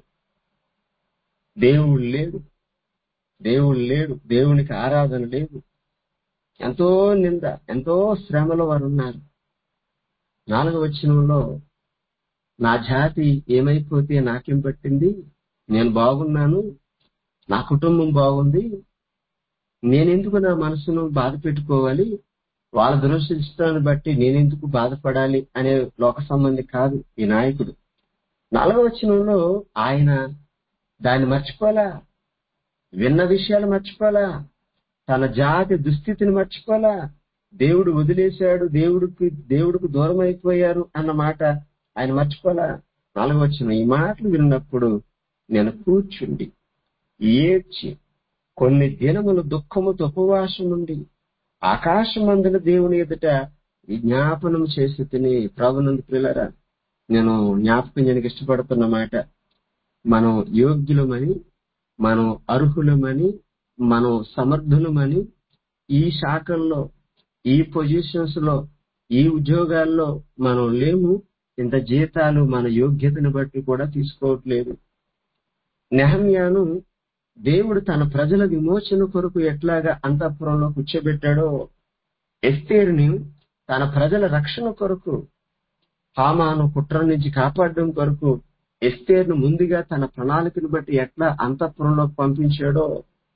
దేవుడు లేడు దేవుడు లేడు దేవునికి ఆరాధన లేదు ఎంతో నింద ఎంతో శ్రమలో వారు ఉన్నారు నాలుగవ వచనంలో నా జాతి ఏమైపోతే నాకేం పట్టింది నేను బాగున్నాను నా కుటుంబం బాగుంది నేనెందుకు నా మనసును బాధ పెట్టుకోవాలి వాళ్ళ దురదృష్టాన్ని బట్టి నేనెందుకు బాధపడాలి అనే లోక సంబంధి కాదు ఈ నాయకుడు నాలుగవ వచనంలో ఆయన దాన్ని మర్చిపోలా విన్న విషయాలు మర్చిపోలా తన జాతి దుస్థితిని మర్చిపోలా దేవుడు వదిలేశాడు దేవుడికి దేవుడికి దూరం అయిపోయారు అన్న మాట ఆయన మర్చిపోలా నాలుగు వచ్చిన ఈ మాటలు విన్నప్పుడు నేను కూర్చుండి ఏడ్చి కొన్ని దినములు దుఃఖముతో ఉపవాసం నుండి ఆకాశమందున దేవుని ఎదుట విజ్ఞాపనం చేసి తిని ప్రభునందు పిల్లరా నేను జ్ఞాపకం చేయడానికి ఇష్టపడుతున్న మాట మనం యోగ్యులమని మనం అర్హులమని మనం సమర్థులమని ఈ శాఖల్లో ఈ పొజిషన్స్ లో ఈ ఉద్యోగాల్లో మనం లేము ఇంత జీతాలు మన యోగ్యతను బట్టి కూడా తీసుకోవట్లేదు నెహమ్యాను దేవుడు తన ప్రజల విమోచన కొరకు ఎట్లాగా అంతఃపురంలో కూర్చోబెట్టాడో ఎస్తేరుని తన ప్రజల రక్షణ కొరకు హామాను కుట్ర నుంచి కాపాడడం కొరకు ఎస్తేర్ను ముందుగా తన ప్రణాళికను బట్టి ఎట్లా అంతఃపురంలోకి పంపించాడో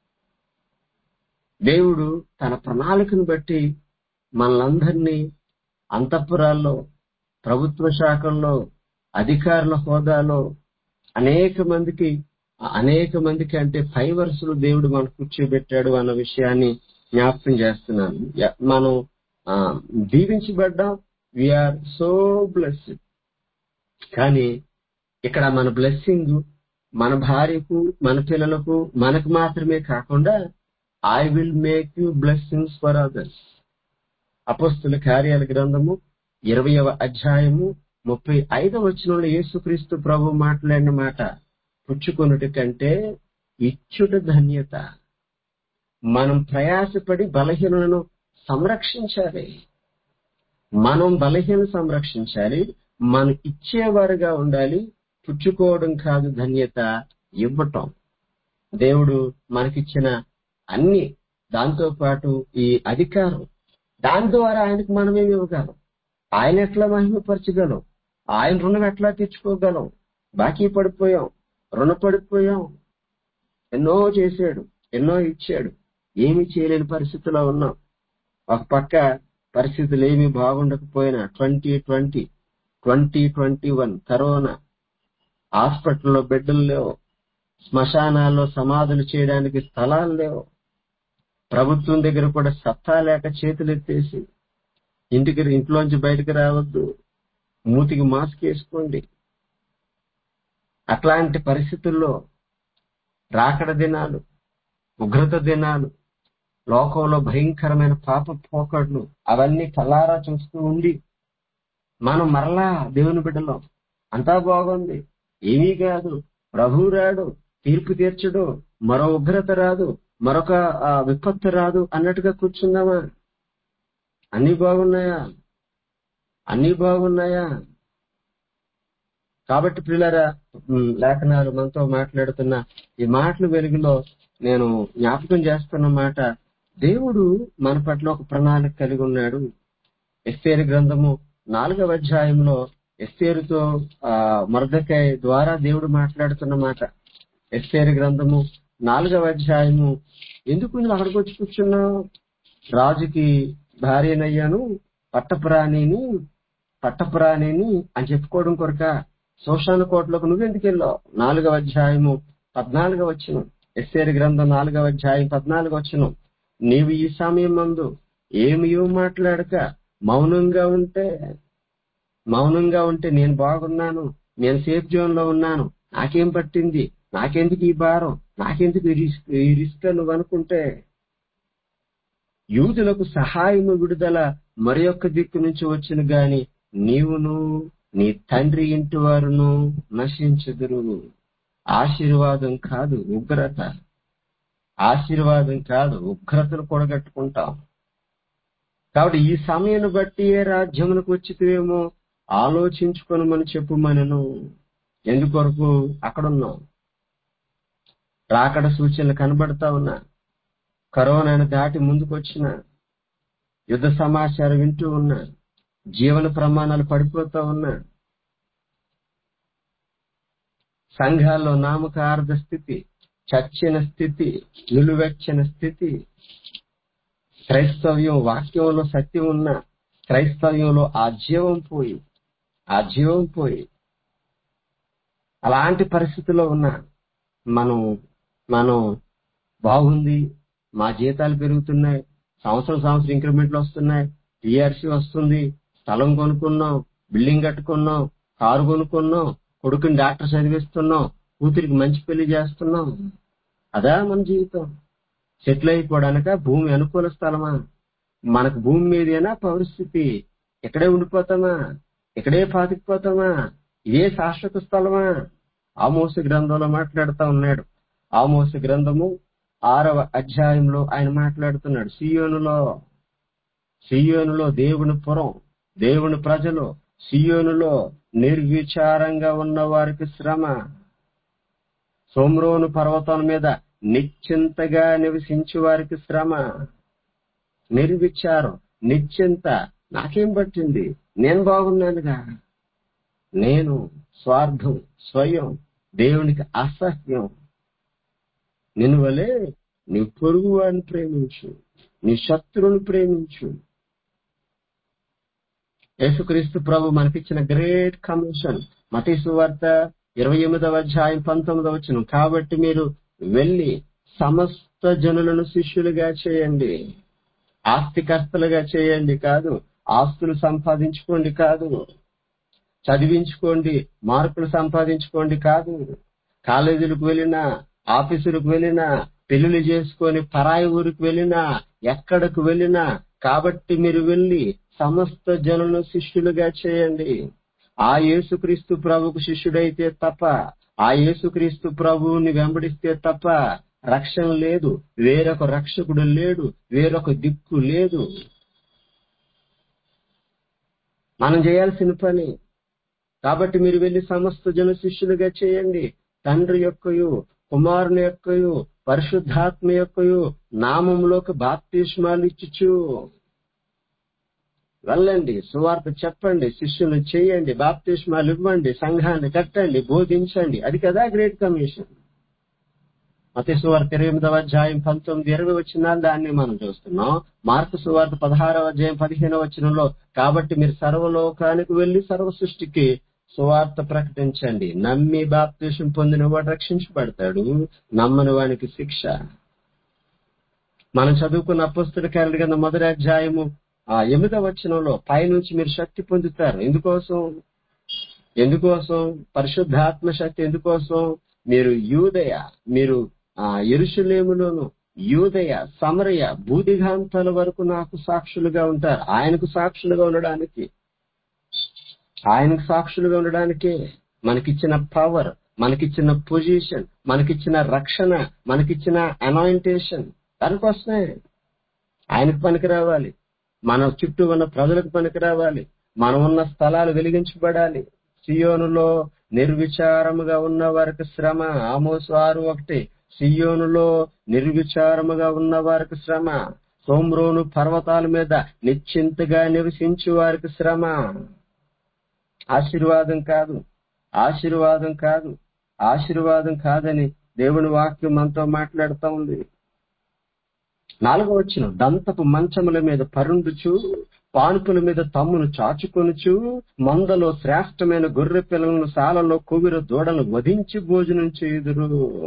దేవుడు తన ప్రణాళికను బట్టి మనలందరినీ అంతఃపురాల్లో ప్రభుత్వ శాఖల్లో అధికారుల హోదాలో అనేక మందికి అనేక మందికి అంటే పై వరుసలు దేవుడు మనకు కూర్చోబెట్టాడు అన్న విషయాన్ని జ్ఞాపకం చేస్తున్నాను య- మనం ఆ, దీవించబడ్డాం వీఆర్ సో బ్లెస్డ్ కానీ ఇక్కడ మన బ్లెస్సింగ్ మన భార్యకు మన పిల్లలకు మనకు మాత్రమే కాకుండా I will make you blessings for others అపోస్తుల కార్యాల గ్రంథము ఇరవయవ అధ్యాయము ముప్పై ఐదవ వచనంలో యేసుక్రీస్తు ప్రభు మాట్లాడిన మాట పుచ్చుకొనుట కంటే ఇచ్చుట ధన్యత మనం ప్రయాసపడి బలహీనలను సంరక్షించాలి మనం బలహీన సంరక్షించాలి మనం ఇచ్చేవారుగా ఉండాలి పుచ్చుకోవడం కాదు ధన్యత ఇవ్వటం దేవుడు మనకిచ్చిన అన్ని దాంతో పాటు ఈ అధికారం దాని ద్వారా ఆయనకు మనమేమి ఇవ్వగలం ఆయన ఎట్లా మహిమపరచగలం ఆయన రుణం ఎట్లా తెచ్చుకోగలం బాకీ పడిపోయాం రుణపడిపోయాం ఎన్నో చేశాడు ఎన్నో ఇచ్చాడు ఏమీ చేయలేని పరిస్థితిలో ఉన్నాం ఒక పక్క పరిస్థితులు ఏమీ బాగుండకపోయినా twenty twenty twenty twenty one corona హాస్పిటల్లో బెడ్లు లేవు శ్మశానాల్లో సమాధులు చేయడానికి స్థలాలు లేవు ప్రభుత్వం దగ్గర కూడా సత్తా లేక చేతులు ఎత్తేసి ఇంటికి ఇంట్లోంచి బయటకు రావద్దు మూతికి మాస్క్ వేసుకోండి అట్లాంటి పరిస్థితుల్లో రాకడ దినాలు ఉగ్రత దినాలు లోకంలో భయంకరమైన పాప పోకడ్లు అవన్నీ కల్లారా చూస్తూ ఉండి మనం మరలా దేవుని బిడ్డలో అంతా బాగుంది ఏమీ కాదు ప్రభు రాడు తీర్పు తీర్చడు మరో ఉగ్రత రాదు మరొక ఆ, విపత్తు రాదు అన్నట్టుగా కూర్చుందామా అన్ని బాగున్నాయా అన్ని బాగున్నాయా కాబట్టి పిల్లరా ఉమ్, లేఖనాలు మనతో మాట్లాడుతున్న ఈ మాటల వెలుగులో నేను జ్ఞాపకం చేస్తున్న మాట దేవుడు మన పట్ల ఒక ప్రణాళిక కలిగి ఉన్నాడు ఎస్తేరు గ్రంథము నాలుగవ అధ్యాయంలో ఎస్తేరుతో ఆ మర్దకాయ ద్వారా దేవుడు మాట్లాడుతున్న మాట ఎస్తేరు గ్రంథము నాలుగవ అధ్యాయము ఎందుకు నువ్వు అక్కడికి వచ్చి కూర్చున్నావు రాజుకి భార్యనయ్యాను పట్టపురాణిని పట్టపురాణిని అని చెప్పుకోవడం కొరక శోషాన కోటలోకి నువ్వెందుకు వెళ్ళావు నాలుగవ అధ్యాయము పద్నాలుగవ వచ్చును ఎస్ఏరి గ్రంథం నాలుగవ అధ్యాయం పద్నాలుగు వచ్చును నీవు ఈ సమయం మందు ఏమియో మాట్లాడక మౌనంగా ఉంటే మౌనంగా ఉంటే నేను బాగున్నాను నేను సేఫ్ జోన్ లో ఉన్నాను నాకేం పట్టింది నాకెందుకు ఈ భారం నాకెందుకు ఈ రిస్క్ ఈ రిస్క్ అని నువ్వు అనుకుంటే యూదులకు సహాయము విడుదల మరి ఒక్క దిక్కు నుంచి వచ్చిన గాని నీవును నీ తండ్రి ఇంటి వారును నశించుదురు ఆశీర్వాదం కాదు ఉగ్రత ఆశీర్వాదం కాదు ఉగ్రతను కూడగట్టుకుంటాం కాబట్టి ఈ సమయాన్ని బట్టి ఏ రాజ్యమునకు వచ్చితేమో ఆలోచించుకొనమని చెప్పుమనను ఎందుకొరకు అక్కడున్నాం రాకడ సూచనలు కనబడతా ఉన్నా కరోనాను దాటి ముందుకొచ్చిన యుద్ధ సమాచారం వింటూ ఉన్నా జీవన ప్రమాణాలు పడిపోతా ఉన్నా సంఘాల్లో నామకార్థ స్థితి చచ్చిన స్థితి నిలువెచ్చని స్థితి క్రైస్తవ్యం వాక్యంలో సత్యం ఉన్న క్రైస్తవ్యంలో ఆ జీవం పోయి ఆ జీవం పోయి అలాంటి పరిస్థితిలో ఉన్న మనం మనం బాగుంది మా జీతాలు పెరుగుతున్నాయి సంవత్సరం సంవత్సరం ఇంక్రిమెంట్లు వస్తున్నాయి టీఆర్సీ వస్తుంది స్థలం కొనుక్కున్నాం బిల్డింగ్ కట్టుకున్నాం కారు కొనుక్కున్నాం కొడుకుని డాక్టర్ చదివిస్తున్నాం కూతురికి మంచి పెళ్లి చేస్తున్నాం అదా మన జీవితం సెటిల్ అయిపోవడానిక భూమి అనుకూల స్థలమా మనకు భూమి మీదేనా పరిస్థితి ఇక్కడే ఉండిపోతామా ఇక్కడే పాతికిపోతామా ఇదే శాశ్వత స్థలమా ఆమోస గ్రంథంలో మాట్లాడుతా ఉన్నాడు ఆమోస గ్రంథము ఆరవ అధ్యాయంలో ఆయన మాట్లాడుతున్నాడు సియోనులో సియోనులో దేవుని పురం దేవుని ప్రజలు సియోనులో నిర్విచారంగా ఉన్న వారికి శ్రమ సోమ్రోను పర్వతం మీద నిశ్చింతగా నివసించే వారికి శ్రమ నిర్విచారం నిశ్చింత నాకేం పట్టింది నేను బాగున్నానుగా నేను స్వార్థం స్వయం దేవునికి అసహ్యం నిన్ను వలే నీ పొరుగు వాడిని ప్రేమించు నీ శత్రువుని ప్రేమించు యేసుక్రీస్తు ప్రభు మనకిచ్చిన గ్రేట్ కమిషన్ మతీసు వార్త ఇరవై ఎనిమిదవ అధ్యాయం పంతొమ్మిదవ వచ్చిన కాబట్టి మీరు వెళ్ళి సమస్త జనులను శిష్యులుగా చేయండి ఆస్తికర్తలుగా చేయండి కాదు ఆస్తులు సంపాదించుకోండి కాదు చదివించుకోండి మార్కులు సంపాదించుకోండి కాదు కాలేజీలకు వెళ్ళినా ఆఫీసులకు వెళ్ళినా పెళ్లిళ్ళు చేసుకొని పరాయి ఊరికి వెళ్ళినా ఎక్కడకు వెళ్ళినా కాబట్టి మీరు వెళ్ళి సమస్త జనులను శిష్యులుగా చేయండి ఆ యేసుక్రీస్తు ప్రభుకు శిష్యుడైతే తప్ప ఆ యేసుక్రీస్తు ప్రభువుని వెంబడిస్తే తప్ప రక్షణ లేదు వేరొక రక్షకుడు లేడు వేరొక దిక్కు లేదు మనం చేయాల్సిన పని కాబట్టి మీరు వెళ్లి సమస్త జన శిష్యులుగా చేయండి తండ్రి యొక్కయు కుమారుని యొక్కయు పరిశుద్ధాత్మ యొక్కయు నామంలోకి బాప్తిష్మాలు ఇచ్చుచు వెళ్ళండి సువార్త చెప్పండి శిష్యులు చేయండి బాప్తిష్మాలు ఇవ్వండి సంఘాన్ని కట్టండి బోధించండి అది కదా గ్రేట్ కమిషన్ మత సువార్త ఇరవై ఎనిమిదవ అధ్యాయం పంతొమ్మిది ఇరవై వచ్చిన దాన్ని మనం చూస్తున్నాం మార్కు సువార్త పదహారవ అధ్యాయం పదిహేనవ వచనంలో కాబట్టి మీరు సర్వలోకానికి వెళ్లి సర్వ సృష్టికి సువార్త ప్రకటించండి నమ్మి బాప్తీసం పొందిన వాడు రక్షించబడతాడు నమ్మని వానికి శిక్ష మనం చదువుకున్న అపుస్తక కార్యుడి కింద మొదటి అధ్యాయము ఆ ఎనిమిదవ వచనంలో పైనుంచి మీరు శక్తి పొందుతారు ఎందుకోసం ఎందుకోసం పరిశుద్ధాత్మ శక్తి ఎందుకోసం మీరు యూదయ మీరు ఆ ఎరుషులేములోను యూదయ సమరయ భూదిగాంతాల వరకు నాకు సాక్షులుగా ఉంటారు ఆయనకు సాక్షులుగా ఉండడానికి ఆయనకు సాక్షులుగా ఉండడానికే మనకిచ్చిన పవర్ మనకిచ్చిన పొజిషన్ మనకిచ్చిన రక్షణ మనకిచ్చిన అనాయింటేషన్ దానికోసమే ఆయనకు పనికి రావాలి మన చుట్టూ ఉన్న ప్రజలకు పనికి రావాలి మనం ఉన్న స్థలాలు వెలిగించబడాలి సియోనులో నిర్విచారముగా ఉన్న వారికి శ్రమ ఆమోసు ఆరు ఒకటి సియోనులో నిర్విచారముగా ఉన్న వారికి శ్రమ సోమ్రోను పర్వతాల మీద నిశ్చింతగా నివసించు వారికి శ్రమ ఆశీర్వాదం కాదు ఆశీర్వాదం కాదు ఆశీర్వాదం కాదని దేవుని వాక్యం మనతో మాట్లాడుతూ ఉంది నాలుగో వచ్చిన దంతపు మంచముల మీద పరుండుచు పానుపుల మీద తమ్మును చాచుకొనుచు మందలో శ్రేష్టమైన గొర్రె పిల్లలను సాలలో కొవిర దూడలు వధించి భోజనం చేయుదురు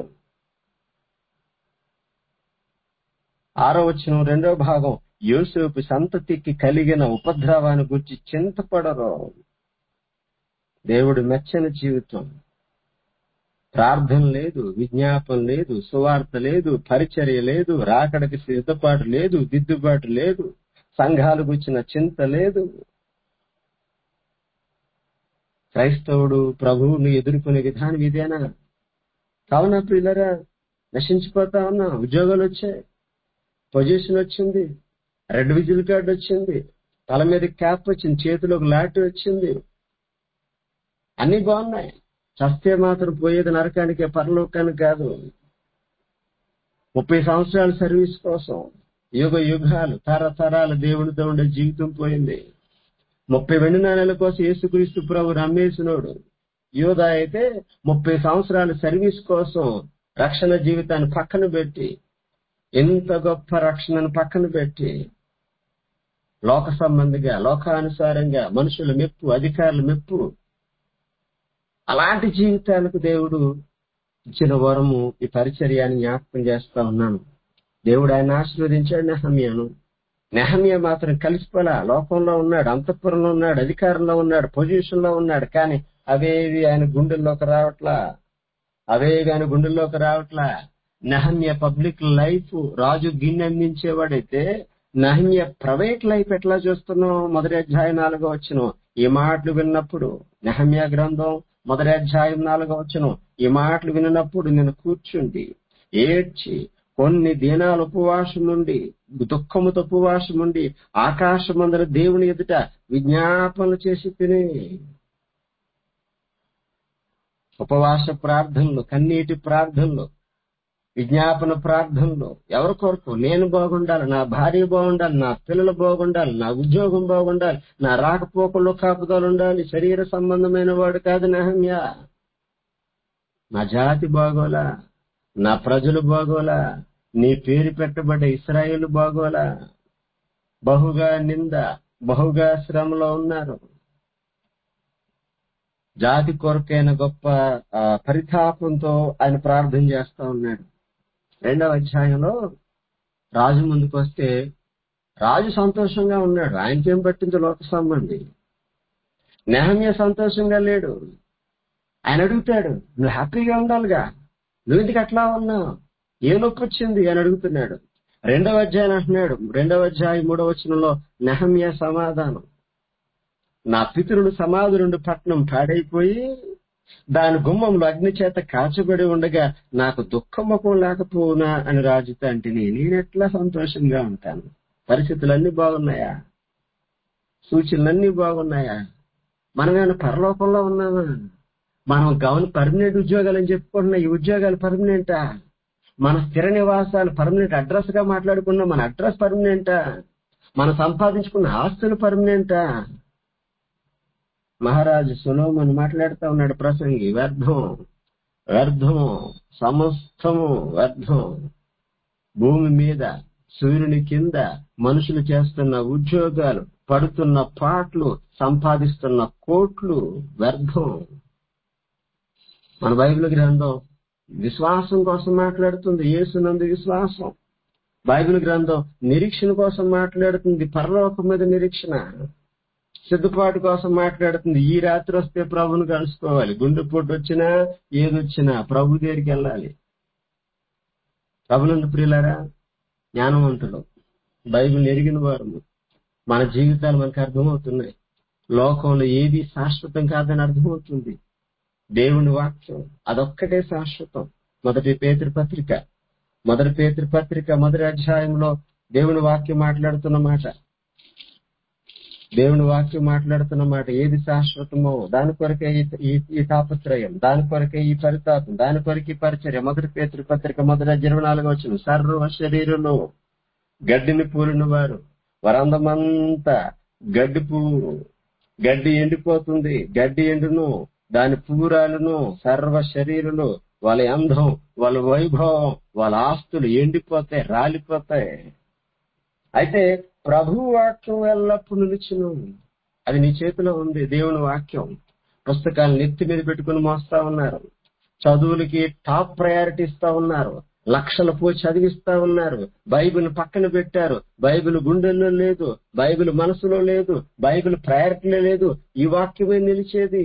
ఆరో వచ్చిన రెండో భాగం యోసేపు సంతతికి కలిగిన ఉపద్రవాన్ని గురించి చింతపడరు దేవుడు మెచ్చని జీవితం ప్రార్థన లేదు విజ్ఞాపన లేదు సువార్త లేదు పరిచర్య లేదు రాకడకి సిద్ధపాటు లేదు దిద్దుబాటు లేదు సంఘాలు గుచ్చిన చింత లేదు క్రైస్తవుడు ప్రభువుని ఎదుర్కొనే విధానం ఇదేనా కావున ప్రియులరా నశించిపోతా ఉన్నా ఉద్యోగాలు వచ్చాయి పొజిషన్ వచ్చింది రెడ్ విజిల్ కార్డు వచ్చింది తల మీద క్యాప్ వచ్చింది చేతిలో ఒక లాటి వచ్చింది అన్ని బాగున్నాయి చస్తే మాత్రం పోయేది నరకానికే పరలోకానికి కాదు ముప్పై సంవత్సరాల సర్వీస్ కోసం యుగ యుగాలు తరతరాల దేవునితో ఉండే జీవితం పోయింది ముప్పై వెండి నాణ్యాల కోసం యేసుక్రీస్తు ప్రభు నమ్మేసినోడు యోధా అయితే ముప్పై సంవత్సరాల సర్వీస్ కోసం రక్షణ జీవితాన్ని పక్కన పెట్టి ఎంత గొప్ప రక్షణను పక్కన పెట్టి లోక సంబంధిగా లోకానుసారంగా మనుషుల మెప్పు అధికారుల మెప్పు అలాంటి జీవితాలకు దేవుడు ఇచ్చిన వరము ఈ పరిచర్యాన్ని జ్ఞాపకం చేస్తా ఉన్నాను దేవుడు ఆయన ఆశీర్వదించాడు నెహమ్యను నెహమ్య మాత్రం కలిసిపోలా లోకంలో ఉన్నాడు అంతఃపురంలో ఉన్నాడు అధికారంలో ఉన్నాడు పొజిషన్ లో ఉన్నాడు కానీ అవేవి ఆయన గుండెల్లోకి రావట్లా అవేవి ఆయన గుండెల్లోకి రావట్లా నెహమ్య పబ్లిక్ లైఫ్ రాజు గిన్నె అందించేవాడైతే నెహమ్య ప్రైవేట్ లైఫ్ ఎట్లా చూస్తున్నాం మొదటి అధ్యాయం నాలుగో వచ్చిన ఈ మాటలు విన్నప్పుడు నెహమ్య గ్రంథం మొదటి అధ్యాయం నాలుగో వచ్చును ఈ మాటలు విన్నప్పుడు నేను కూర్చుండి ఏడ్చి కొన్ని దినాలు ఉపవాసం నుండి దుఃఖముతో ఉపవాసం ఉండి ఆకాశమందర దేవుని ఎదుట విజ్ఞాపనలు చేసి తిని ఉపవాస ప్రార్థనలు కన్నీటి ప్రార్థనలు విజ్ఞాపన ప్రార్థనలు ఎవరి కొరకు నేను బాగుండాలి నా భార్య బాగుండాలి నా పిల్లలు బాగుండాలి నా ఉద్యోగం బాగుండాలి నా రాకపోకల్లో కాపుదలు ఉండాలి శరీర సంబంధమైన వాడు కాదు నహమ్య నా జాతి బాగోలా నా ప్రజలు బాగోలా నీ పేరు పెట్టబడ్డ ఇస్రాయేల్ బాగోలా బహుగా నింద బహుగా శ్రమలో ఉన్నారు జాతి కొరకైన గొప్ప ఆ, పరితాపంతో ఆయన ప్రార్థన చేస్తా ఉన్నాడు రెండవ అధ్యాయంలో రాజు ముందుకు వస్తే రాజు సంతోషంగా ఉన్నాడు ఆయనకేం పట్టింది లోక సంబంధి నెహమ్య సంతోషంగా లేడు ఆయన అడుగుతాడు నువ్వు హ్యాపీగా ఉండాలిగా నువ్వు ఎందుకు అట్లా ఉన్నావు ఏ నొప్పి వచ్చింది అని అడుగుతున్నాడు రెండవ అధ్యాయం అంటున్నాడు రెండవ అధ్యాయం మూడవ వచనంలో నెహమ్య సమాధానం నా పితరుడు సమాధులుండి పట్నం పాడైపోయి దాని గుమ్మంలో అగ్ని చేత కాల్చబడి ఉండగా నాకు దుఃఖముఖం లేకపోవునా అని రాజుతో అంటిని నేనెట్లా సంతోషంగా ఉంటాను పరిస్థితులన్నీ బాగున్నాయా సూచనలన్నీ బాగున్నాయా మనమేమైనా పరలోకంలో ఉన్నామా మనం గవర్న పర్మనెంట్ ఉద్యోగాలు అని చెప్పుకుంటున్న ఈ ఉద్యోగాలు పర్మనెంటా మన స్థిర నివాసాలు పర్మనెంట్ అడ్రస్ గా మాట్లాడుకున్న మన అడ్రస్ పర్మనెంటా మనం సంపాదించుకున్న ఆస్తులు పర్మనెంటా మహారాజు సులోమన్ మాట్లాడుతూ ఉన్నాడు ప్రసంగి వ్యర్థం వ్యర్థము సమస్తము వ్యర్థం భూమి మీద సూర్యుని కింద మనుషులు చేస్తున్న ఉద్యోగాలు పడుతున్న పాటలు సంపాదిస్తున్న కోట్లు వ్యర్థం మన బైబిల్ గ్రంథం విశ్వాసం కోసం మాట్లాడుతుంది యేసునందు విశ్వాసం బైబిల్ గ్రంథం నిరీక్షణ కోసం మాట్లాడుతుంది పరలోకం మీద నిరీక్షణ సిద్ధపాటు కోసం మాట్లాడుతుంది ఈ రాత్రి వస్తే ప్రభుని కలుసుకోవాలి గుండెపోటు వచ్చినా ఏదొచ్చినా ప్రభు దగ్గరికి వెళ్ళాలి ప్రభునందు ప్రియులారా జ్ఞానవంతులు బైబిల్ ఎరిగిన వారు మన జీవితాలు మనకు అర్థమవుతున్నాయి లోకంలో ఏది శాశ్వతం కాదని అర్థమవుతుంది దేవుని వాక్యం అదొక్కటే శాశ్వతం మొదటి పేతృ పత్రిక మొదటి పేతృ పత్రిక మొదటి అధ్యాయంలో దేవుని వాక్యం మాట్లాడుతున్న మాట దేవుని వాక్యం మాట్లాడుతున్న మాట ఏది శాశ్వతమో దాని కొరకే ఈ- ఈ- ఈ తాపత్రయం దాని కొరకే ఈ పరితాపం దాని కొరకే ఈ పరిచర్య మొదటి పేతృ పత్రిక మొదటి ఇరవై నాలుగు వచ్చిన సర్వ శరీరంలో గడ్డిని పూలిన వారు వరందమంతా గడ్డి పువ్వు గడ్డి ఎండిపోతుంది గడ్డి ఎండును దాని పూరాలను సర్వ శరీరులు వాళ్ళ అందం వాళ్ళ వైభవం వాళ్ళ ఆస్తులు ఎండిపోతాయి రాలిపోతాయి అయితే ప్రభు వాక్యం ఎల్లప్పుడు నిలిచును అది నీ చేతిలో ఉంది దేవుని వాక్యం పుస్తకాలు నెత్తి మీద పెట్టుకుని మోస్తా ఉన్నారు చదువులకి టాప్ ప్రయారిటీ ఇస్తా ఉన్నారు లక్షల పో చదివిస్తా ఉన్నారు బైబిల్ పక్కన పెట్టారు బైబిల్ గుండెల్లో లేదు బైబిల్ మనసులో లేదు బైబిల్ ప్రయారిటీలో లేదు ఈ వాక్యమే నిలిచేది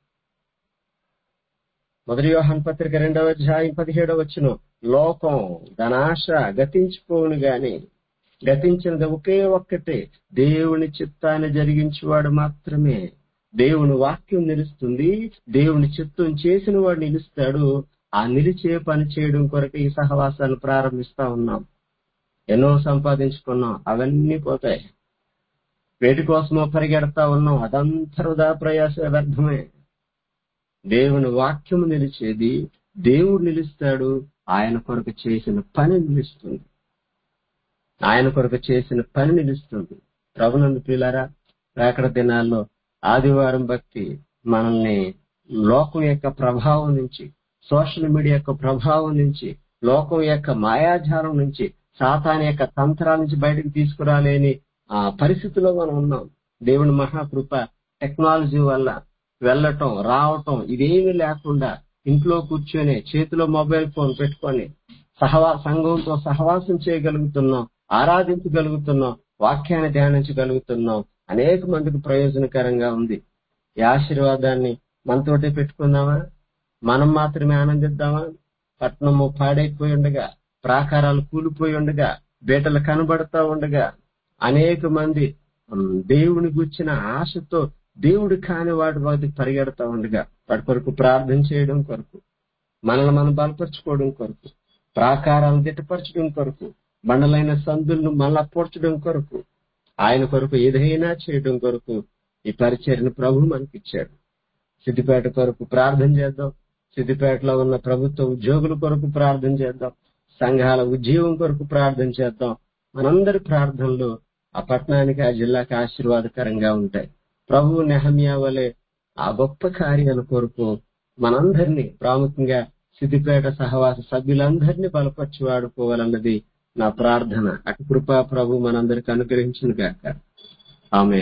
మొదటి యోహాన్ పత్రిక రెండవ అధ్యాయం పదిహేడవ వచ్చిన లోకం దాని ఆశ గతించిపోవును గాని గతించినది ఒకే ఒక్కటే దేవుని చిత్తాన్ని జరిగించేవాడు మాత్రమే దేవుని వాక్యం నిలుస్తుంది దేవుని చిత్తం చేసిన వాడు నిలుస్తాడు ఆ నిలిచే పని చేయడం కొరకు ఈ సహవాసాన్ని ప్రారంభిస్తా ఉన్నాం ఎన్నో సంపాదించుకున్నాం అవన్నీ పోతాయి వేటి కోసమో పరిగెడతా ఉన్నాం అదంతా వృధా ప్రయాస వ్యర్థమే దేవుని వాక్యము నిలిచేది దేవుడు నిలుస్తాడు ఆయన కొరకు చేసిన పని నిలుస్తుంది ఆయన కొరకు చేసిన పని నిలుస్తుంది ప్రభునందు పిల్లరా వేకడ దినాల్లో ఆదివారం భక్తి మనల్ని లోకం యొక్క ప్రభావం నుంచి సోషల్ మీడియా యొక్క ప్రభావం నుంచి లోకం యొక్క మాయాజాలం నుంచి సాతాన్ యొక్క తంత్రాల నుంచి బయటకు తీసుకురాలేని ఆ పరిస్థితిలో మనం ఉన్నాం దేవుని మహాకృప టెక్నాలజీ వల్ల వెళ్ళటం రావటం ఇదేమీ లేకుండా ఇంట్లో కూర్చొని చేతిలో మొబైల్ ఫోన్ పెట్టుకొని సహవా సంఘంతో సహవాసం చేయగలుగుతున్నాం ఆరాధించగలుగుతున్నాం వాక్యాన్ని ధ్యానించగలుగుతున్నాం అనేక మందికి ప్రయోజనకరంగా ఉంది ఈ ఆశీర్వాదాన్ని మనతోటే పెట్టుకుందామా మనం మాత్రమే ఆనందిద్దామా పట్నము పాడైపోయి ఉండగా ప్రాకారాలు కూలిపోయి ఉండగా బీటలు కనబడతా ఉండగా అనేక మంది ఉమ్, దేవుని గుచ్చిన ఆశతో దేవుడు కాని వాటి వాటికి పరిగెడతా ఉండగా వాటి కొరకు ప్రార్థన చేయడం కొరకు మనల్ని మనం బలపరచుకోవడం కొరకు ప్రాకారాలను దిట్టపరచడం కొరకు బండలైన సందులను మళ్ళా పూడ్చడం కొరకు ఆయన కొరకు ఏదైనా చేయడం కొరకు ఈ పరిచర్ని ప్రభు మనకిచ్చాడు సిద్దిపేట కొరకు ప్రార్థన చేద్దాం సిద్దిపేటలో ఉన్న ప్రభుత్వ ఉద్యోగుల కొరకు ప్రార్థన చేద్దాం సంఘాల ఉద్యోగం కొరకు ప్రార్థన చేద్దాం మనందరి ప్రార్థనలు ఆ పట్టణానికి ఆ జిల్లాకి ఆశీర్వాదకరంగా ఉంటాయి ప్రభు నెహమ్యా వలె ఆ గొప్ప కార్యాల కొరకు మనందరినీ ప్రాముఖ్యంగా సిద్దిపేట సహవాస సభ్యులందరినీ బలపరిచి వాడుకోవాలన్నది నా ప్రార్థన అటు కృపా ప్రభు మనందరికి అనుగ్రహించిన గాక ఆమె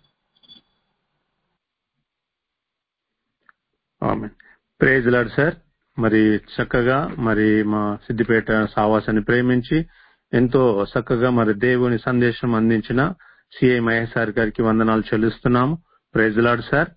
ఆమె ప్రేజ్ లాడ్ సార్ మరి చక్కగా మరి మా సిద్దిపేట సావాసాన్ని ప్రేమించి ఎంతో చక్కగా మరి దేవుని సందేశం అందించిన సిఐ మహేష్ సార్ గారికి వందనాలు చెల్లిస్తున్నాము ప్రేజ్ లాడ్ సార్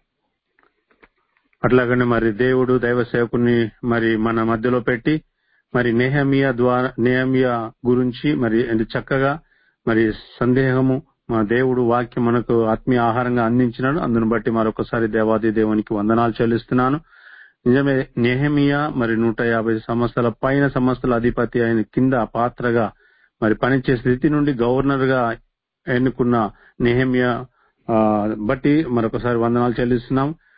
అట్లాగనే మరి దేవుడు దైవ సేవకుని మరి మన మధ్యలో పెట్టి మరి నేహమియా ద్వారా నేహమియా గురించి మరి ఎంత చక్కగా మరి సందేహము మా దేవుడు వాక్యం మనకు ఆత్మీయ ఆహారంగా అందించినాడు అందును బట్టి మరొకసారి దేవాది దేవునికి వందనాలు చెల్లిస్తున్నాను నిజమే నెహమియా మరి నూట యాభై సంవత్సరాల పైన సంవత్సరాల అధిపతి ఆయన కింద పాత్రగా మరి పనిచేసే స్థితి నుండి గవర్నర్ గా ఎన్నుకున్న నెహమియా ఆ, బట్టి మరొకసారి వందనాలు చెల్లిస్తున్నాం